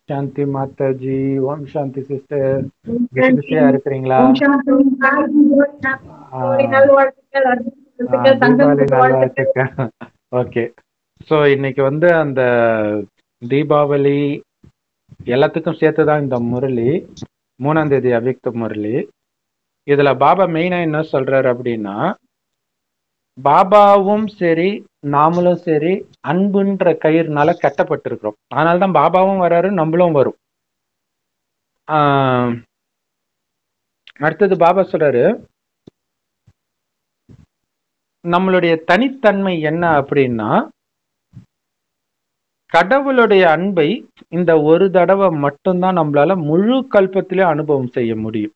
சாந்தி மாதாஜி ஓம் சாந்தி sister பிஸியா இருக்கிறீங்களா ஓம் சாந்தி. Hi, Deepavali ஆ, நல்வாழ்த்துக்கள் ஆ, வாழ்த்துக்கள் தீபாவளி சங்கத்துக்கு வாழ்த்துக்கள் நல்வாழ்த்துக்கள் ஓகே ஸோ இன்னைக்கு வந்து அந்த தீபாவளி எல்லாத்துக்கும் சேர்த்து தான் இந்த முரளி மூணாம் தேதி அவ்யக்த முரளி இதுல பாபா மெயினா என்ன சொல்றாரு அப்படின்னா பாபாவும் சரி நாமளும் சரி அன்புன்ற கயிறுனால கட்டப்பட்டிருக்கிறோம் அதனால தான் பாபாவும் வராரு நம்மளும் வரும் ஆஹ் அடுத்தது பாபா சொல்றாரு நம்மளுடைய தனித்தன்மை என்ன அப்படின்னா கடவுளுடைய அன்பை இந்த ஒரு தடவை மட்டும்தான் நம்மளால முழு கல்பத்திலே அனுபவம் செய்ய முடியும்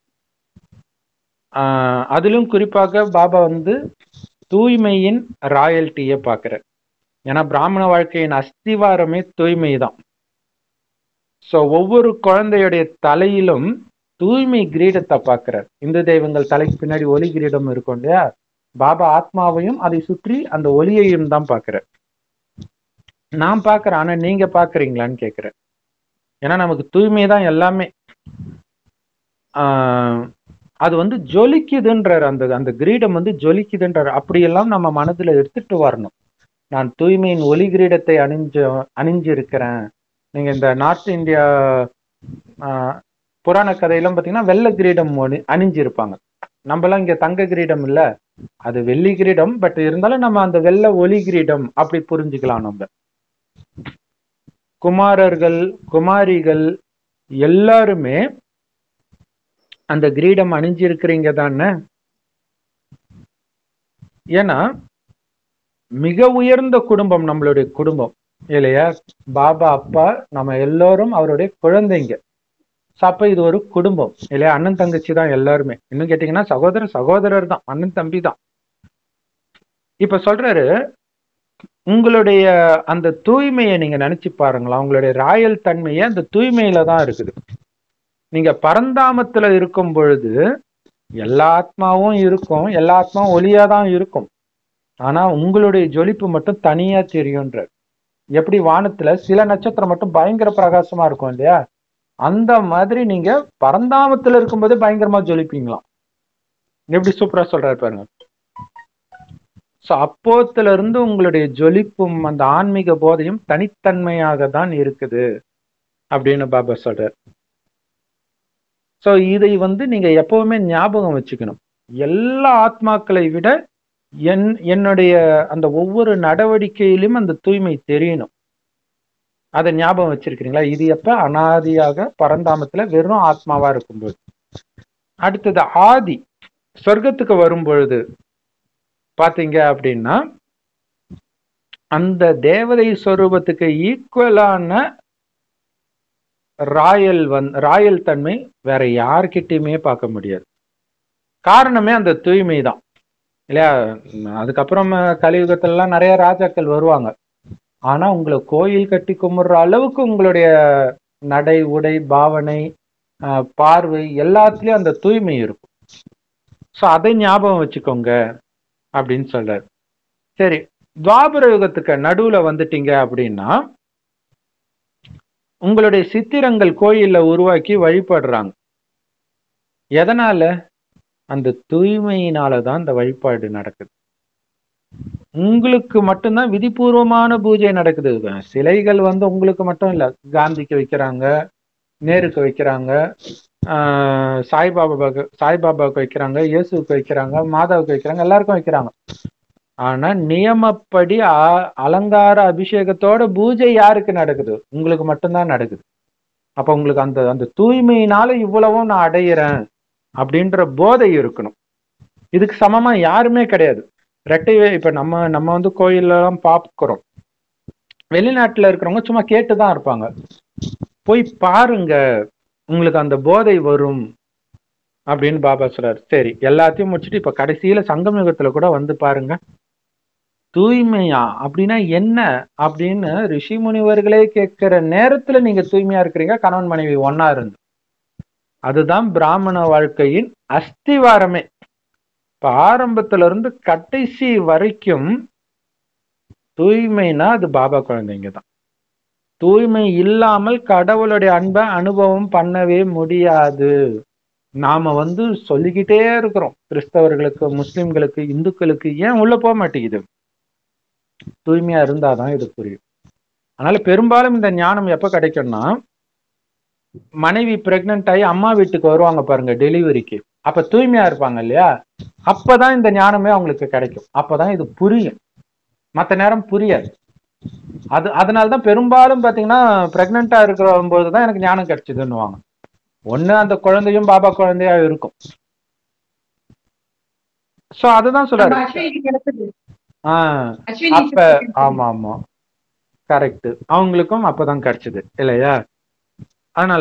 ஆஹ் அதிலும் குறிப்பாக பாபா வந்து தூய்மையின் ராயல்ட்டியை பார்க்கிறார் ஏன்னா பிராமண வாழ்க்கையின் அஸ்திவாரமே தூய்மை தான் ஸோ ஒவ்வொரு குழந்தையுடைய தலையிலும் தூய்மை கிரீடத்தை பார்க்கிறார் இந்து தெய்வங்கள் தலைக்கு பின்னாடி ஒலி கிரீடம் இருக்கும் இல்லையா பாபா ஆத்மாவையும் அதை சுற்றி அந்த ஒலியையும் தான் பார்க்கிறார் நான் பார்க்கறேன் ஆனா நீங்க பார்க்கறீங்களான்னு கேட்கிறேன் ஏன்னா நமக்கு தூய்மை தான் எல்லாமே ஆஹ் அது வந்து ஜொலிக்குதுன்றார் அந்த அந்த கிரீடம் வந்து ஜொலிக்குதுன்றார் அப்படியெல்லாம் நம்ம மனதுல எடுத்துட்டு வரணும் நான் தூய்மையின் ஒலி கிரீடத்தை அணிஞ்ச அணிஞ்சிருக்கிறேன் நீங்க இந்த நார்த் இந்தியா ஆஹ், புராண கதையெல்லாம் பார்த்தீங்கன்னா வெள்ளை கிரீடம் அணி அணிஞ்சிருப்பாங்க நம்மலாம் இங்க தங்க கிரீடம் இல்ல அது வெள்ளி கிரீடம் பட் இருந்தாலும் நம்ம அந்த வெள்ளை ஒலி கிரீடம் அப்படி புரிஞ்சுக்கலாம் நம்ம குமாரர்கள் குமாரிகள் எல்லாருமே அந்த கிரீடம் அணிஞ்சிருக்கிறீங்க தானே ஏன்னா மிக உயர்ந்த குடும்பம் நம்மளுடைய குடும்பம் இல்லையா பாபா அப்பா நம்ம எல்லோரும் அவருடைய குழந்தைங்க So, அப்ப இது ஒரு குடும்பம் இல்லையா அண்ணன் தங்கச்சி தான் எல்லாருமே இன்னும் கேட்டீங்கன்னா சகோதர சகோதரர் தான் அண்ணன் தம்பி தான் இப்ப சொல்றாரு உங்களுடைய அந்த தூய்மையை நீங்க நினைச்சு பாருங்களா உங்களுடைய ராயல் தன்மையை அந்த தூய்மையில தான் இருக்குது நீங்க பரந்தாமத்துல இருக்கும் பொழுது எல்லா ஆத்மாவும் இருக்கும் எல்லா ஆத்மாவும் ஒளியா தான் இருக்கும் ஆனா உங்களுடைய ஜொலிப்பு மட்டும் தனியா தெரியும்ன்றார் எப்படி வானத்துல சில நட்சத்திரம் மட்டும் பயங்கர பிரகாசமா இருக்கும் இல்லையா அந்த மாதிரி நீங்க பரந்தாமத்துல இருக்கும்போது பயங்கரமா ஜொலிப்பீங்களாம் எப்படி சூப்பரா சொல்றாரு பாருங்க சோ அப்போத்துல இருந்து உங்களுடைய ஜொலிப்பும் அந்த ஆன்மீக போதையும் தனித்தன்மையாக தான் இருக்குது அப்படின்னு பாபா சொல்றார் சோ இதை வந்து நீங்க எப்பவுமே ஞாபகம் வச்சுக்கணும் எல்லா ஆத்மாக்களை விட என் என்னுடைய அந்த ஒவ்வொரு நடவடிக்கையிலும் அந்த தூய்மை தெரியணும் அதை ஞாபகம் வச்சிருக்கிறீங்களா இது எப்ப அனாதியாக பரந்தாமத்துல வெறும் ஆத்மாவா இருக்கும்போது அடுத்தது ஆதி சொர்க்கத்துக்கு வரும் பொழுது பாத்தீங்க அப்படின்னா அந்த தேவதை சொரூபத்துக்கு ஈக்குவலான ராயல் வந் ராயல் தன்மை வேற யார்கிட்டயுமே பார்க்க முடியாது காரணமே அந்த தூய்மை தான் இல்லையா அதுக்கப்புறம் கலியுகத்திலலாம் நிறைய ராஜாக்கள் வருவாங்க ஆனா உங்களை கோயில் கட்டி கும்பிடுற அளவுக்கு உங்களுடைய நடை உடை பாவனை ஆஹ், பார்வை எல்லாத்துலயும் அந்த தூய்மை இருக்கும் ஸோ அதை ஞாபகம் வச்சுக்கோங்க அப்படின்னு சொல்றாரு சரி துவாபர யுகத்துக்கு நடுவுல வந்துட்டீங்க அப்படின்னா உங்களுடைய சித்திரங்கள் கோயில்ல உருவாக்கி வழிபடுறாங்க எதனால அந்த தூய்மையினால தான் இந்த வழிபாடு நடக்குது உங்களுக்கு மட்டும்தான் விதிபூர்வமான பூஜை நடக்குது சிலைகள் வந்து உங்களுக்கு மட்டும் இல்ல காந்திக்கு வைக்கிறாங்க நேருக்கு வைக்கிறாங்க ஆஹ் சாய்பாபாவுக்கு சாய்பாபாவுக்கு வைக்கிறாங்க இயேசுவுக்கு வைக்கிறாங்க மாதாவுக்கு வைக்கிறாங்க எல்லாருக்கும் வைக்கிறாங்க ஆனா நியமப்படி அ- அலங்கார அபிஷேகத்தோட பூஜை யாருக்கு நடக்குது உங்களுக்கு மட்டும்தான் நடக்குது அப்ப உங்களுக்கு அந்த அந்த தூய்மையினால இவ்வளவும் நான் அடையிறேன் அப்படின்ற போதை இருக்கணும் இதுக்கு சமமா யாருமே கிடையாது ரெட்டைவே இப்ப நம்ம நம்ம வந்து கோயில்ல எல்லாம் பார்க்கிறோம் வெளிநாட்டுல இருக்கிறவங்க சும்மா கேட்டுதான் இருப்பாங்க போய் பாருங்க உங்களுக்கு அந்த போதை வரும் அப்படின்னு பாபா சொல்றாரு சரி எல்லாத்தையும் முடிச்சுட்டு இப்ப கடைசியில சங்கம் யுகத்துல கூட வந்து பாருங்க தூய்மையா அப்படின்னா என்ன அப்படின்னு ரிஷி முனிவர்களே கேட்கிற நேரத்துல நீங்க தூய்மையா இருக்கிறீங்க கணவன் மனைவி ஒன்னா இருந்து அதுதான் பிராமண வாழ்க்கையின் அஸ்திவாரமே இப்ப ஆரம்பத்துல இருந்து கடைசி வரைக்கும் தூய்மைனா அது பாபா குழந்தைங்க தான் தூய்மை இல்லாமல் கடவுளுடைய அன்பை அனுபவம் பண்ணவே முடியாது நாம வந்து சொல்லிக்கிட்டே இருக்கிறோம் கிறிஸ்தவர்களுக்கு முஸ்லிம்களுக்கு இந்துக்களுக்கு ஏன் உள்ள போக மாட்டேங்குது தூய்மையா இருந்தாதான் இது புரியும் அதனால பெரும்பாலும் இந்த ஞானம் எப்ப கிடைக்கும்னா மனைவி பிரெக்னென்ட் ஆகி அம்மா வீட்டுக்கு வருவாங்க பாருங்க டெலிவரிக்கு அப்ப தூய்மையா இருப்பாங்க இல்லையா அப்பதான் இந்த ஞானமே அவங்களுக்கு கிடைக்கும் அப்பதான் இது புரியும் மத்த நேரம் புரியாது அது அதனாலதான் பெரும்பாலும் பாத்தீங்கன்னா பிரெக்னெண்டா இருக்கிற போதுதான் எனக்கு ஞானம் கிடைச்சதுன்னுவாங்க ஒண்ணு அந்த குழந்தையும் பாபா குழந்தையா இருக்கும் சோ அதுதான் நம்ம சொல்றாரு அஸ்வினிக்கு கிடைச்சது ஆஹ் அஸ்வினி அப்ப ஆமா ஆமா கரெக்ட் அவங்களுக்கும் அப்பதான் கிடைச்சது இல்லையா அதனால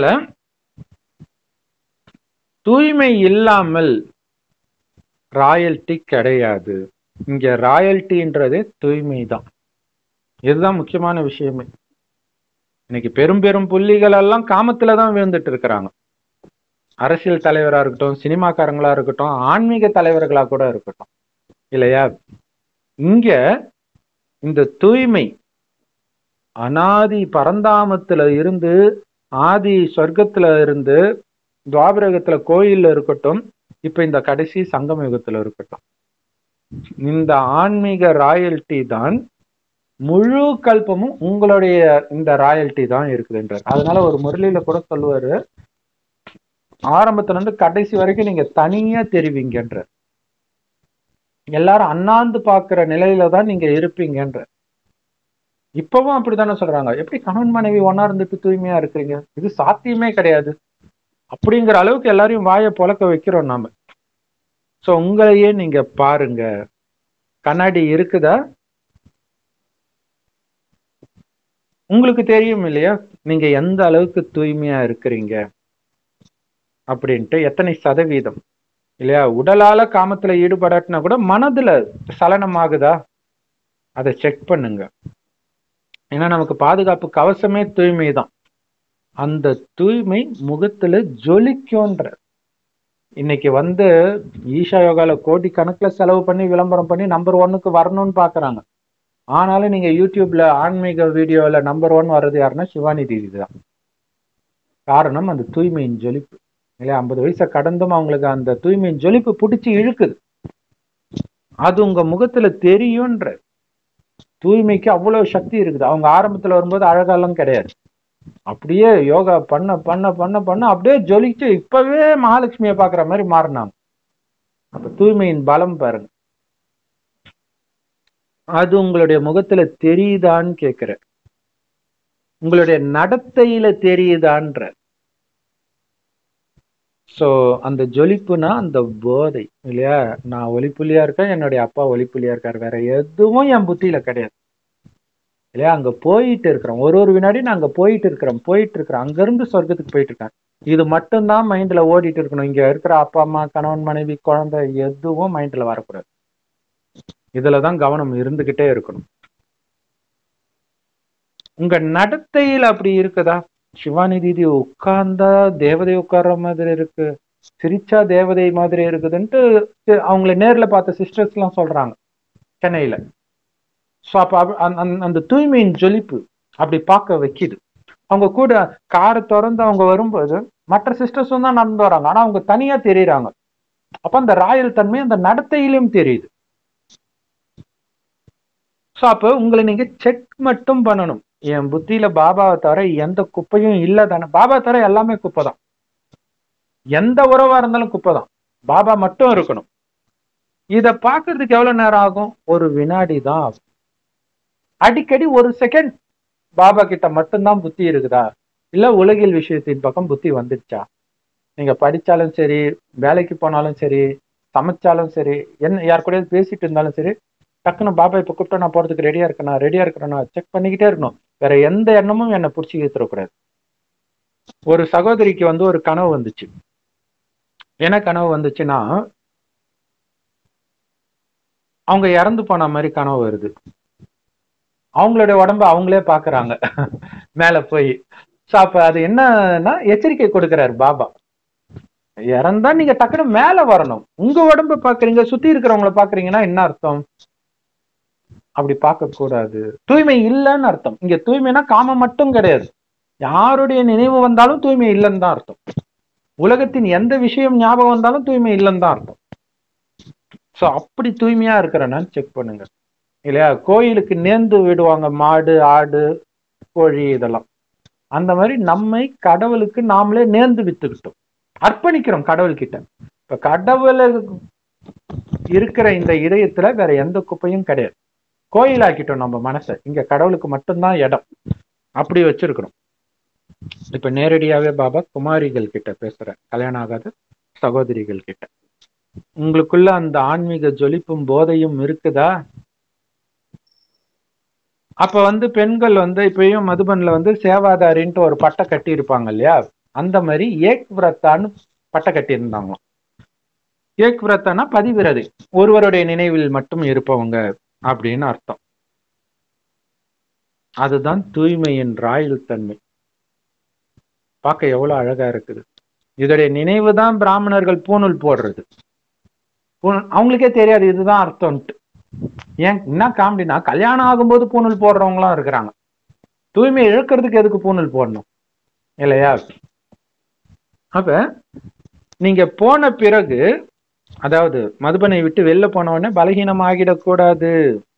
தூய்மை இல்லாமல் ராயல்டி கிடையாது இங்க ராயல்டின்றது தூய்மை தான் இதுதான் முக்கியமான விஷயமே இன்னைக்கு பெரும் பெரும் புள்ளிகள் எல்லாம் காமத்துல தான் விழுந்துட்டு இருக்கிறாங்க அரசியல் தலைவரா இருக்கட்டும் சினிமாக்காரங்களா இருக்கட்டும் ஆன்மீக தலைவர்களா கூட இருக்கட்டும் இல்லையா இங்க இந்த தூய்மை அனாதி பரந்தாமத்துல இருந்து ஆதி சொர்க்கத்துல இருந்து துவாபரகத்துல கோயில்ல இருக்கட்டும் இப்ப இந்த கடைசி சங்கம யுகத்துல இருக்கட்டும் இந்த ஆன்மீக ராயல்டி தான் முழு கல்பமும் உங்களுடைய இந்த ராயல்டி தான் இருக்குதுன்றார் அதனால ஒரு முரளியில கூட சொல்லுவாரு ஆரம்பத்துல இருந்து கடைசி வரைக்கும் நீங்க தனியா தெரிவிங்கன்ற எல்லாரும் அண்ணாந்து பாக்குற நிலையில தான் நீங்க இருப்பீங்கன்ற இப்பவும் அப்படித்தானே சொல்றாங்க எப்படி கணவன் மனைவி ஒன்னா இருந்துட்டு தூய்மையா இருக்கிறீங்க இது சாத்தியமே கிடையாது அப்படிங்கிற அளவுக்கு எல்லாரையும் வாயை பொழக்க வைக்கிறோம் நாம சோ உங்களையே நீங்க பாருங்க கண்ணாடி இருக்குதா உங்களுக்கு தெரியும் இல்லையா நீங்க எந்த அளவுக்கு தூய்மையா இருக்கிறீங்க அப்படின்ட்டு எத்தனை சதவீதம் இல்லையா உடலால காமத்துல ஈடுபடாட்டினா கூட மனதுல சலனமாகுதா அதை செக் பண்ணுங்க ஏன்னா நமக்கு பாதுகாப்பு கவசமே தூய்மை தான் அந்த தூய்மை முகத்துல ஜொலிக்கும்ன்ற இன்னைக்கு வந்து ஈஷா யோகால கோடி கணக்குல செலவு பண்ணி விளம்பரம் பண்ணி நம்பர் ஒன்னுக்கு வரணும்னு பாக்குறாங்க ஆனாலும் நீங்க யூடியூப்ல ஆன்மீக வீடியோல நம்பர் ஒன் வர்றது யாருன்னா சிவானி தீதி தான் காரணம் அந்த தூய்மையின் ஜொலிப்பு இல்லையா ஐம்பது வயசை கடந்தும் அவங்களுக்கு அந்த தூய்மையின் ஜொலிப்பு பிடிச்சி இழுக்குது அது உங்க முகத்துல தெரியும்ன்ற தூய்மைக்கு அவ்வளவு சக்தி இருக்குது அவங்க ஆரம்பத்துல வரும்போது அழகாலாம் கிடையாது அப்படியே யோகா பண்ண பண்ண பண்ண பண்ண அப்படியே ஜொலிச்சு இப்பவே மகாலட்சுமியை பாக்குற மாதிரி மாறினாங்க அப்ப தூய்மையின் பலம் பாருங்க அது உங்களுடைய முகத்துல தெரியுதான்னு கேக்குற உங்களுடைய நடத்தையில தெரியுதான்ற சோ அந்த ஜொலிப்புனா அந்த போதை இல்லையா நான் ஒளிப்புள்ளியா இருக்கேன் என்னுடைய அப்பா ஒளிப்புள்ளியா இருக்காரு வேற எதுவும் என் புத்தியில கிடையாது இல்லையா அங்க போயிட்டு இருக்கிறோம் ஒரு ஒரு வினாடி நான் அங்க போயிட்டு இருக்கிறேன் போயிட்டு இருக்கிறேன் அங்க இருந்து சொர்க்கத்துக்கு போயிட்டு இருக்கேன் இது மட்டும்தான் மைண்ட்ல ஓடிட்டு இருக்கணும் இங்க இருக்கிற அப்பா அம்மா கணவன் மனைவி குழந்தை எதுவும் மைண்ட்ல வரக்கூடாது இதுலதான் கவனம் இருந்துகிட்டே இருக்கணும் உங்க நடத்தையில அப்படி இருக்குதா சிவானி தீதி உட்கார்ந்தா தேவதை உட்கார்ற மாதிரி இருக்கு சிரிச்சா தேவதை மாதிரி இருக்குதுன்ட்டு அவங்கள நேர்ல பார்த்த சிஸ்டர்ஸ் எல்லாம் சொல்றாங்க சென்னையில ஸோ அப்ப அப்ப அந்த- அந்த- அந்த தூய்மையின் ஜொலிப்பு அப்படி பார்க்க வைக்குது அவங்க கூட காரை திறந்து அவங்க வரும்போது மற்ற சிஸ்டர்ஸும் தான் நடந்து வராங்க ஆனா அவங்க தனியா தெரியுறாங்க அப்ப அந்த ராயல் தன்மை அந்த நடத்தையிலும் தெரியுது ஸோ அப்போ உங்களை நீங்க செக் மட்டும் பண்ணணும் என் புத்தியில பாபாவை தவிர எந்த குப்பையும் இல்லை தானே பாபா தவிர எல்லாமே குப்பை தான் எந்த உறவா இருந்தாலும் குப்பை தான் பாபா மட்டும் இருக்கணும் இத பாக்குறதுக்கு எவ்வளவு நேரம் ஆகும் ஒரு வினாடி தான் ஆகும் அடிக்கடி ஒரு செகண்ட் பாபா கிட்ட மட்டும்தான் புத்தி இருக்குதா இல்ல உலகில் விஷயத்தின் பக்கம் புத்தி வந்துடுச்சா நீங்க படிச்சாலும் சரி வேலைக்கு போனாலும் சரி சமைச்சாலும் சரி என்ன யார் கூடயாவது பேசிட்டு இருந்தாலும் சரி டக்குன்னு பாபா இப்ப கூப்பிட்டா நான் போறதுக்கு ரெடியா இருக்கேனா ரெடியா இருக்கிறேனா செக் பண்ணிக்கிட்டே இருக்கணும் வேற எந்த எண்ணமும் என்னை பிடிச்சி இழுத்துடக்கூடாது ஒரு சகோதரிக்கு வந்து ஒரு கனவு வந்துச்சு என்ன கனவு வந்துச்சுன்னா அவங்க இறந்து போன மாதிரி கனவு வருது அவங்களுடைய உடம்ப அவங்களே பாக்குறாங்க மேல போய் சோ அப்ப அது என்னன்னா எச்சரிக்கை கொடுக்கிறாரு பாபா இறந்தா நீங்க டக்குன்னு மேல வரணும் உங்க உடம்ப பாக்குறீங்க சுத்தி இருக்கிறவங்கள பாக்குறீங்கன்னா என்ன அர்த்தம் அப்படி பார்க்க கூடாது தூய்மை இல்லைன்னு அர்த்தம் இங்க தூய்மைனா காமம் மட்டும் கிடையாது யாருடைய நினைவு வந்தாலும் தூய்மை இல்லைன்னு தான் அர்த்தம் உலகத்தின் எந்த விஷயம் ஞாபகம் வந்தாலும் தூய்மை இல்லைன்னு தான் அர்த்தம் ஸோ அப்படி தூய்மையா இருக்கிறேன்னு செக் பண்ணுங்க இல்லையா கோயிலுக்கு நேர்ந்து விடுவாங்க மாடு ஆடு கோழி இதெல்லாம் அந்த மாதிரி நம்மை கடவுளுக்கு நாமளே நேர்ந்து வித்துக்கிட்டோம் அர்ப்பணிக்கிறோம் கடவுள்கிட்ட இப்ப கடவுள இருக்கிற இந்த இதயத்துல வேற எந்த குப்பையும் கிடையாது கோயிலாக்கிட்டோம் நம்ம மனசை இங்க கடவுளுக்கு மட்டும்தான் இடம் அப்படி வச்சிருக்கிறோம் இப்ப நேரடியாவே பாபா குமாரிகள் கிட்ட பேசுற கல்யாணம் ஆகாத சகோதரிகள் கிட்ட உங்களுக்குள்ள அந்த ஆன்மீக ஜொலிப்பும் போதையும் இருக்குதா அப்ப வந்து பெண்கள் வந்து இப்பயும் மதுபன்ல வந்து சேவாதாரின்ட்டு ஒரு பட்டை கட்டி இருப்பாங்க இல்லையா அந்த மாதிரி ஏக் விரத்தான்னு பட்டை கட்டி இருந்தாங்களாம் ஏக் விரத்தானா பதிவிரதை ஒருவருடைய நினைவில் மட்டும் இருப்பவங்க அப்படின்னு அர்த்தம் அதுதான் தூய்மையின் ராயல் தன்மை பார்க்க எவ்வளவு அழகா இருக்குது இதோடைய நினைவு தான் பிராமணர்கள் பூணூல் போடுறது பூணூல் அவங்களுக்கே தெரியாது இதுதான் அர்த்தம்ட்டு ஏன் என்ன காமெடினா கல்யாணம் ஆகும்போது பூணூல் போடுறவங்களாம் இருக்கிறாங்க தூய்மை இழக்கிறதுக்கு எதுக்கு பூணூல் போடணும் இல்லையா அப்ப நீங்க போன பிறகு அதாவது மதுபனை விட்டு வெளில போன உடனே பலகீனம் ஆகிடக்கூடாது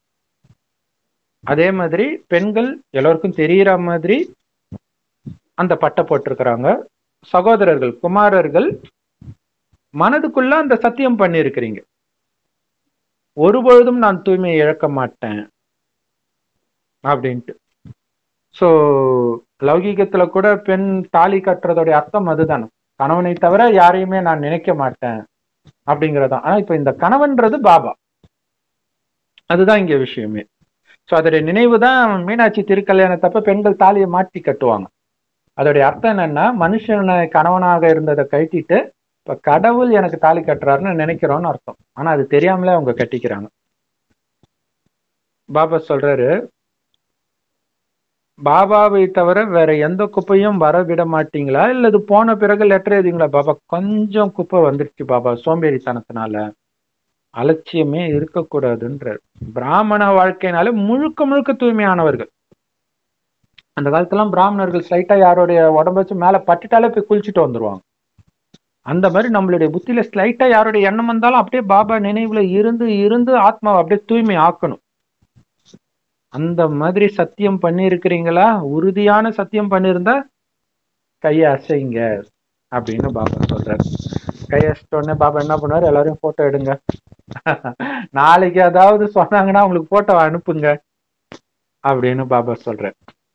அதே மாதிரி பெண்கள் எல்லோருக்கும் தெரியற மாதிரி அந்த பட்டை போட்டிருக்கிறாங்க சகோதரர்கள் குமாரர்கள் மனதுக்குள்ள அந்த சத்தியம் பண்ணியிருக்கிறீங்க ஒருபொழுதும் நான் தூய்மையை இழக்க மாட்டேன் அப்படின்ட்டு ஸோ லௌகீகத்துல கூட பெண் தாலி கட்டுறதோடைய அர்த்தம் அதுதானே கணவனை தவிர யாரையுமே நான் நினைக்க மாட்டேன் அப்படிங்கறதான் ஆனா இப்ப இந்த கணவன்றது பாபா அதுதான் இங்க விஷயமே ஸோ அதோடைய நினைவு தான் மீனாட்சி திருக்கல்யாணத்தப்ப பெண்கள் தாலியை மாட்டி கட்டுவாங்க அதோடைய அர்த்தம் என்னன்னா மனுஷனை கணவனாக இருந்ததை கட்டிட்டு இப்ப கடவுள் எனக்கு தாலி கட்டுறாருன்னு நினைக்கிறோம்னு அர்த்தம் ஆனா அது தெரியாமலே அவங்க கட்டிக்கிறாங்க பாபா சொல்றாரு பாபாவை தவிர வேற எந்த குப்பையும் வர விட மாட்டீங்களா இல்ல இது போன பிறகு லெட்டர் எழுதிங்களா பாபா கொஞ்சம் குப்பை வந்துருச்சு பாபா சோம்பேறித்தனத்தினால அலட்சியமே இருக்கக்கூடாதுன்றார் பிராமண வாழ்க்கைனால முழுக்க முழுக்க தூய்மையானவர்கள் அந்த காலத்துலாம் பிராமணர்கள் ஸ்லைட்டா யாருடைய உடம்ப வச்சு மேல பட்டுட்டாலே போய் குளிச்சுட்டு வந்துருவாங்க அந்த மாதிரி நம்மளுடைய புத்தியில ஸ்லைட்டா யாருடைய எண்ணம் வந்தாலும் அப்படியே பாபா நினைவுல இருந்து இருந்து ஆத்மாவை அப்படியே தூய்மை ஆக்கணும் அந்த மாதிரி சத்தியம் பண்ணியிருக்கிறீங்களா உறுதியான சத்தியம் பண்ணியிருந்தா கையை அசைங்க அப்படின்னு பாபா சொல்றாரு கையை அசைச்ச உடனே பாபா என்ன பண்ணுவாரு எல்லாரையும் போட்டோ எடுங்க நாளைக்கு ஏதாவது சொன்னாங்கன்னா உங்களுக்கு போட்டோ அனுப்புங்க அப்படின்னு பாபா சொல்றாரு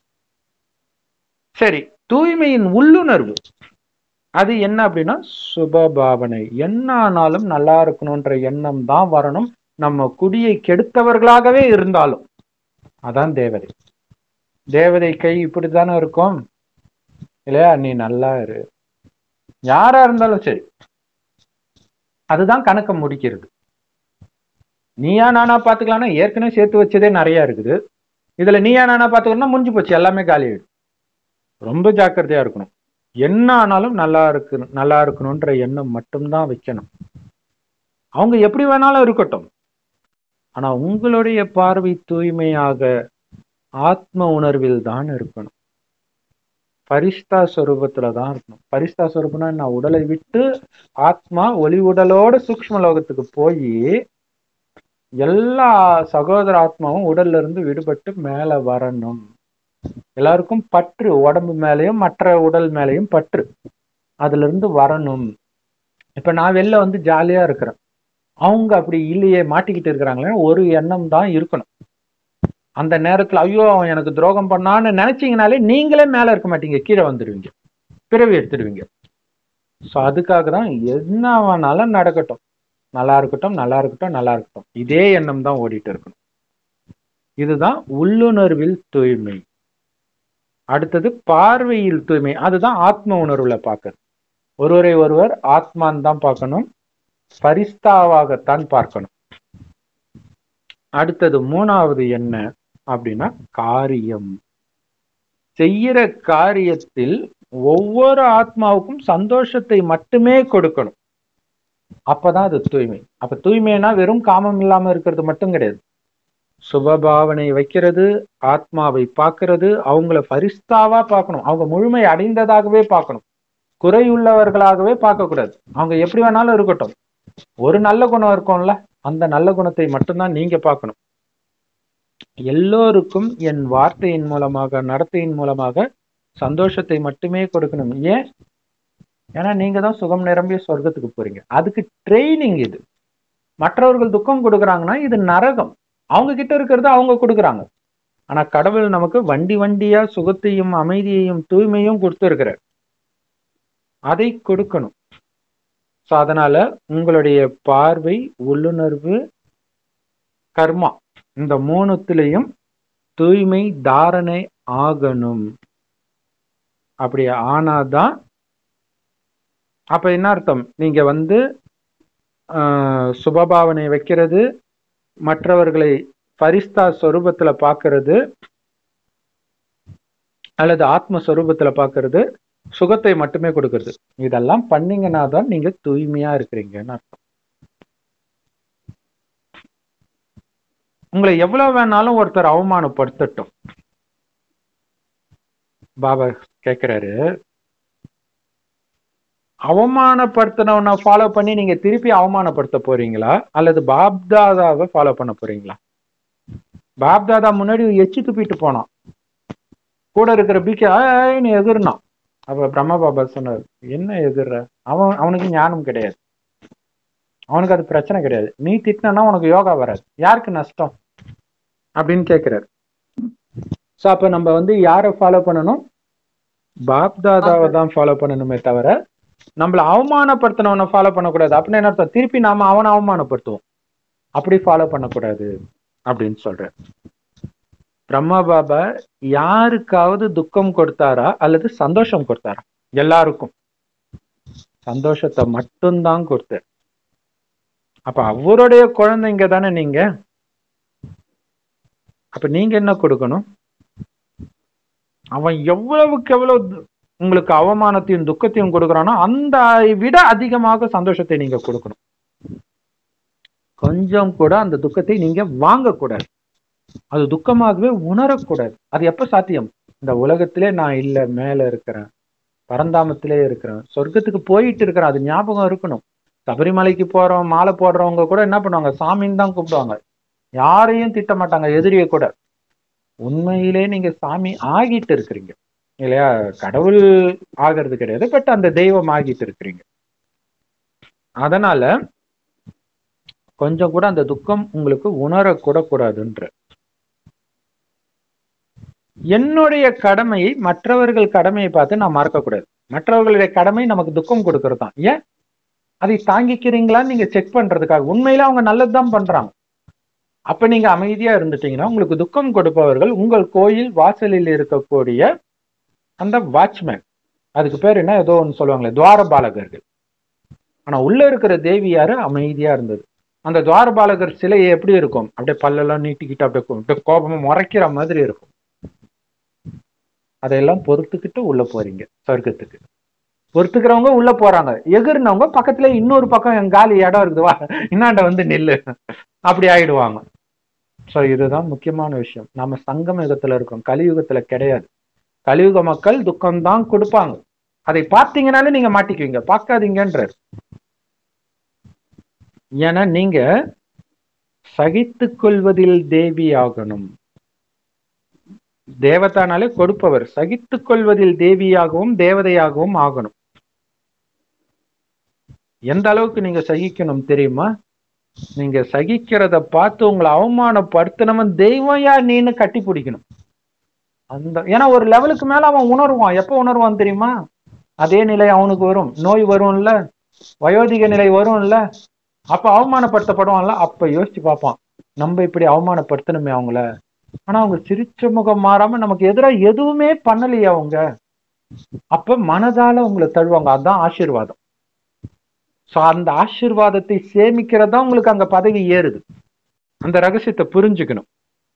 சரி தூய்மையின் உள்ளுணர்வு அது என்ன அப்படின்னா சுபபாவனை என்ன ஆனாலும் நல்லா இருக்கணும்ன்ற எண்ணம் தான் வரணும் நம்ம குடியை கெடுத்தவர்களாகவே இருந்தாலும் அதான் தேவதை தேவதை கை இப்படித்தானே இருக்கும் இல்லையா நீ நல்லா இரு யாரா இருந்தாலும் சரி அதுதான் கணக்க முடிக்கிறது நீயா நானா பாத்துக்கலாம்னா ஏற்கனவே சேர்த்து வச்சதே நிறைய இருக்குது இதுல நீயா நானா பாத்துக்கணும்னா முடிஞ்சு போச்சு எல்லாமே காலி ஆயிடும் ரொம்ப ஜாக்கிரதையா இருக்கணும் என்ன ஆனாலும் நல்லா இருக்கு நல்லா இருக்கணும்ன்ற எண்ணம் மட்டும்தான் வைக்கணும் அவங்க எப்படி வேணாலும் இருக்கட்டும் ஆனா உங்களுடைய பார்வை தூய்மையாக ஆத்ம உணர்வில் தான் இருக்கணும் பரிஸ்தா ஸ்வரூபத்துல தான் இருக்கணும் பரிஸ்தா ஸ்வரூபம்னா நான் உடலை விட்டு ஆத்மா ஒளி உடலோட சூக்ஷ்ம லோகத்துக்கு போய் எல்லா சகோதர ஆத்மாவும் உடல்ல இருந்து விடுபட்டு மேல வரணும் எல்லாருக்கும் பற்று உடம்பு மேலேயும் மற்ற உடல் மேலேயும் பற்று அதுல இருந்து வரணும் இப்ப நான் வெளில வந்து ஜாலியா இருக்கிறேன் அவங்க அப்படி இல்லையே மாட்டிக்கிட்டு இருக்கிறாங்களே ஒரு எண்ணம் தான் இருக்கணும் அந்த நேரத்துல ஐயோ அவன் எனக்கு துரோகம் பண்ணான்னு நினைச்சீங்கனாலே நீங்களே மேல இருக்க மாட்டீங்க கீழே வந்துடுவீங்க பிறவி எடுத்துடுவீங்க ஸோ அதுக்காக தான் என்ன வேணாலும் நடக்கட்டும் நல்லா இருக்கட்டும் நல்லா இருக்கட்டும் நல்லா இருக்கட்டும் இதே எண்ணம் தான் ஓடிட்டு இருக்கணும் இதுதான் உள்ளுணர்வில் தூய்மை அடுத்தது பார்வையில் தூய்மை அதுதான் ஆத்ம உணர்வுல பார்க்கறது ஒருவரை ஒருவர் ஆத்மான் தான் பார்க்கணும் பரிஸ்தாவாகத்தான் பார்க்கணும் அடுத்தது மூணாவது என்ன அப்படின்னா காரியம் செய்யற காரியத்தில் ஒவ்வொரு ஆத்மாவுக்கும் சந்தோஷத்தை மட்டுமே கொடுக்கணும் அப்பதான் அது தூய்மை அப்ப தூய்மைனா வெறும் காமம் இல்லாம இருக்கிறது மட்டும் கிடையாது சுபபாவனை வைக்கிறது ஆத்மாவை பார்க்கிறது அவங்கள பரிஸ்தாவா பார்க்கணும் அவங்க முழுமை அடைந்ததாகவே பார்க்கணும் குறையுள்ளவர்களாகவே பார்க்கக்கூடாது அவங்க எப்படி வேணாலும் இருக்கட்டும் ஒரு நல்ல குணம் இருக்கும்ல அந்த நல்ல குணத்தை மட்டும்தான் நீங்க பார்க்கணும் எல்லோருக்கும் என் வார்த்தையின் மூலமாக நடத்தையின் மூலமாக சந்தோஷத்தை மட்டுமே கொடுக்கணும் ஏன் ஏன்னா நீங்க தான் சுகம் நிரம்பிய சொர்க்கத்துக்கு போறீங்க அதுக்கு ட்ரைனிங் இது மற்றவர்கள் துக்கம் கொடுக்குறாங்கன்னா இது நரகம் அவங்க கிட்ட இருக்கிறது அவங்க கொடுக்குறாங்க ஆனா கடவுள் நமக்கு வண்டி வண்டியா சுகத்தையும் அமைதியையும் தூய்மையும் கொடுத்துருக்கிறார் அதை கொடுக்கணும் ஸோ அதனால உங்களுடைய பார்வை உள்ளுணர்வு கர்மா இந்த மூணுத்திலையும் தூய்மை தாரணை ஆகணும் அப்படி ஆனாதான் அப்ப என்ன அர்த்தம் நீங்க வந்து ஆஹ், சுபபாவனை வைக்கிறது மற்றவர்களை பரிஸ்தா சொரூபத்துல பார்க்கிறது அல்லது ஆத்ம சொரூபத்துல பார்க்கிறது சுகத்தை மட்டுமே கொடுக்கிறது இதெல்லாம் பண்ணீங்கன்னா தான் நீங்க தூய்மையா இருக்கிறீங்கன்னு அர்த்தம் உங்களை எவ்வளவு வேணாலும் ஒருத்தர் அவமானப்படுத்தட்டும் பாபா கேக்குறாரு அவமானப்படுத்தினவனை ஃபாலோ பண்ணி நீங்க திருப்பி அவமானப்படுத்த போறீங்களா அல்லது பாப்தாதாவை ஃபாலோ பண்ண போறீங்களா பாப்தாதா முன்னாடி எச்சி துப்பிட்டு போனான் கூட இருக்கிற பிகே நீ எதிர்னான் அப்ப பிரம்ம பாபா சொன்னார் என்ன எதிர்ற அவன் அவனுக்கு ஞானம் கிடையாது அவனுக்கு அது பிரச்சனை கிடையாது நீ திட்டினா உனக்கு யோகா வராது யாருக்கு நஷ்டம் அப்படின்னு கேட்கிறாரு ஸோ அப்ப நம்ம வந்து யாரை ஃபாலோ பண்ணணும் பாப்தாதாவை தான் ஃபாலோ பண்ணணுமே தவிர நம்மள அவமானப்படுத்தினவனை ஃபாலோ பண்ணக்கூடாது அப்படின்னு என்ன அர்த்தம் திருப்பி நாம அவனை அவமானப்படுத்துவோம் அப்படி ஃபாலோ பண்ணக்கூடாது அப்படின்னு சொல்றேன் பிரம்மா பாபா யாருக்காவது துக்கம் கொடுத்தாரா அல்லது சந்தோஷம் கொடுத்தாரா எல்லாருக்கும் சந்தோஷத்தை மட்டும்தான் கொடுத்தார் அப்ப அவருடைய குழந்தைங்க தானே நீங்க அப்ப நீங்க என்ன கொடுக்கணும் அவன் எவ்வளவுக்கு எவ்வளவு து- உங்களுக்கு அவமானத்தையும் துக்கத்தையும் கொடுக்கறானோ அந்த விட அதிகமாக சந்தோஷத்தை நீங்க கொடுக்கணும் கொஞ்சம் கூட அந்த துக்கத்தை நீங்க வாங்கக்கூடாது அது துக்கமாகவே உணரக்கூடாது அது எப்ப சாத்தியம் இந்த உலகத்திலே நான் இல்ல மேல இருக்கிறேன் பரந்தாமத்திலே இருக்கிறேன் சொர்க்கத்துக்கு போயிட்டு இருக்கிறேன் அது ஞாபகம் இருக்கணும் சபரிமலைக்கு போறோம் மாலை போடுறவங்க கூட என்ன பண்ணுவாங்க சாமின்னு தான் கூப்பிடுவாங்க யாரையும் திட்ட மாட்டாங்க எதிரியை கூட உண்மையிலே நீங்க சாமி ஆகிட்டு இருக்கிறீங்க இல்லையா கடவுள் ஆகிறது கிடையாது பட் அந்த தெய்வம் ஆகிட்டு இருக்கிறீங்க அதனால கொஞ்சம் கூட அந்த துக்கம் உங்களுக்கு உணரக்கூட கூடாதுன்ற என்னுடைய கடமையை மற்றவர்கள் கடமையை பார்த்து நான் மறக்கக்கூடாது மற்றவர்களுடைய கடமை நமக்கு துக்கம் கொடுக்கறது தான் ஏன் அதை தாங்கிக்கிறீங்களான்னு நீங்க செக் பண்றதுக்காக உண்மையில அவங்க நல்லதுதான் பண்றாங்க அப்ப நீங்க அமைதியா இருந்துட்டீங்கன்னா உங்களுக்கு துக்கம் கொடுப்பவர்கள் உங்கள் கோயில் வாசலில் இருக்கக்கூடிய அந்த வாட்ச்மேன் அதுக்கு பேர் என்ன ஏதோ ஒன்று சொல்லுவாங்களே துவாரபாலகர்கள் ஆனா உள்ள இருக்கிற தேவியாரு அமைதியா இருந்தது அந்த துவாரபாலகர் சிலை எப்படி இருக்கும் அப்படியே பல்லெல்லாம் நீட்டிக்கிட்டு அப்படியே கோ- அப்படியே கோபமா முறைக்கிற மாதிரி இருக்கும் அதையெல்லாம் பொறுத்துக்கிட்டு உள்ள போறீங்க சொர்க்கத்துக்கு பொறுத்துக்கிறவங்க உள்ள போறாங்க எகிர்னவங்க பக்கத்துல இன்னொரு பக்கம் என் காலி இடம் இருக்குது வா இன்னாண்ட வந்து நில்லு அப்படி ஆயிடுவாங்க சோ இதுதான் முக்கியமான விஷயம் நம்ம சங்கம் யுகத்துல இருக்கோம் கலியுகத்துல கிடையாது கலியுக மக்கள் துக்கம்தான் கொடுப்பாங்க அதை பார்த்தீங்கனாலே நீங்க மாட்டிக்குவீங்க பார்க்காதீங்கன்றார் ஏன்னா நீங்க சகித்துக் கொள்வதில் தேவி ஆகணும் தேவதானாலே கொடுப்பவர் சகித்துக் கொள்வதில் தேவியாகவும் தேவதையாகவும் ஆகணும் எந்த அளவுக்கு நீங்க சகிக்கணும் தெரியுமா நீங்க சகிக்கிறத பார்த்து உங்களை அவமானப்படுத்தினவன் தெய்வம் யார் நீன்னு கட்டி பிடிக்கணும் அந்த ஏன்னா ஒரு லெவலுக்கு மேல அவன் உணர்வான் எப்ப உணர்வான் தெரியுமா அதே நிலை அவனுக்கு வரும் நோய் வரும்ல வயோதிக நிலை வரும்ல அப்ப அவமானப்படுத்தப்படுவான்ல அப்ப யோசிச்சு பார்ப்பான் நம்ம இப்படி அவமானப்படுத்தணுமே அவங்கள ஆனா அவங்க சிரிச்ச முகம் மாறாம நமக்கு எதிராக எதுவுமே பண்ணலையே அவங்க அப்ப மனதால உங்களை தழுவாங்க அதான் ஆசீர்வாதம் சோ அந்த ஆசீர்வாதத்தை சேமிக்கிறதா உங்களுக்கு அங்க பதவி ஏறுது அந்த ரகசியத்தை புரிஞ்சுக்கணும்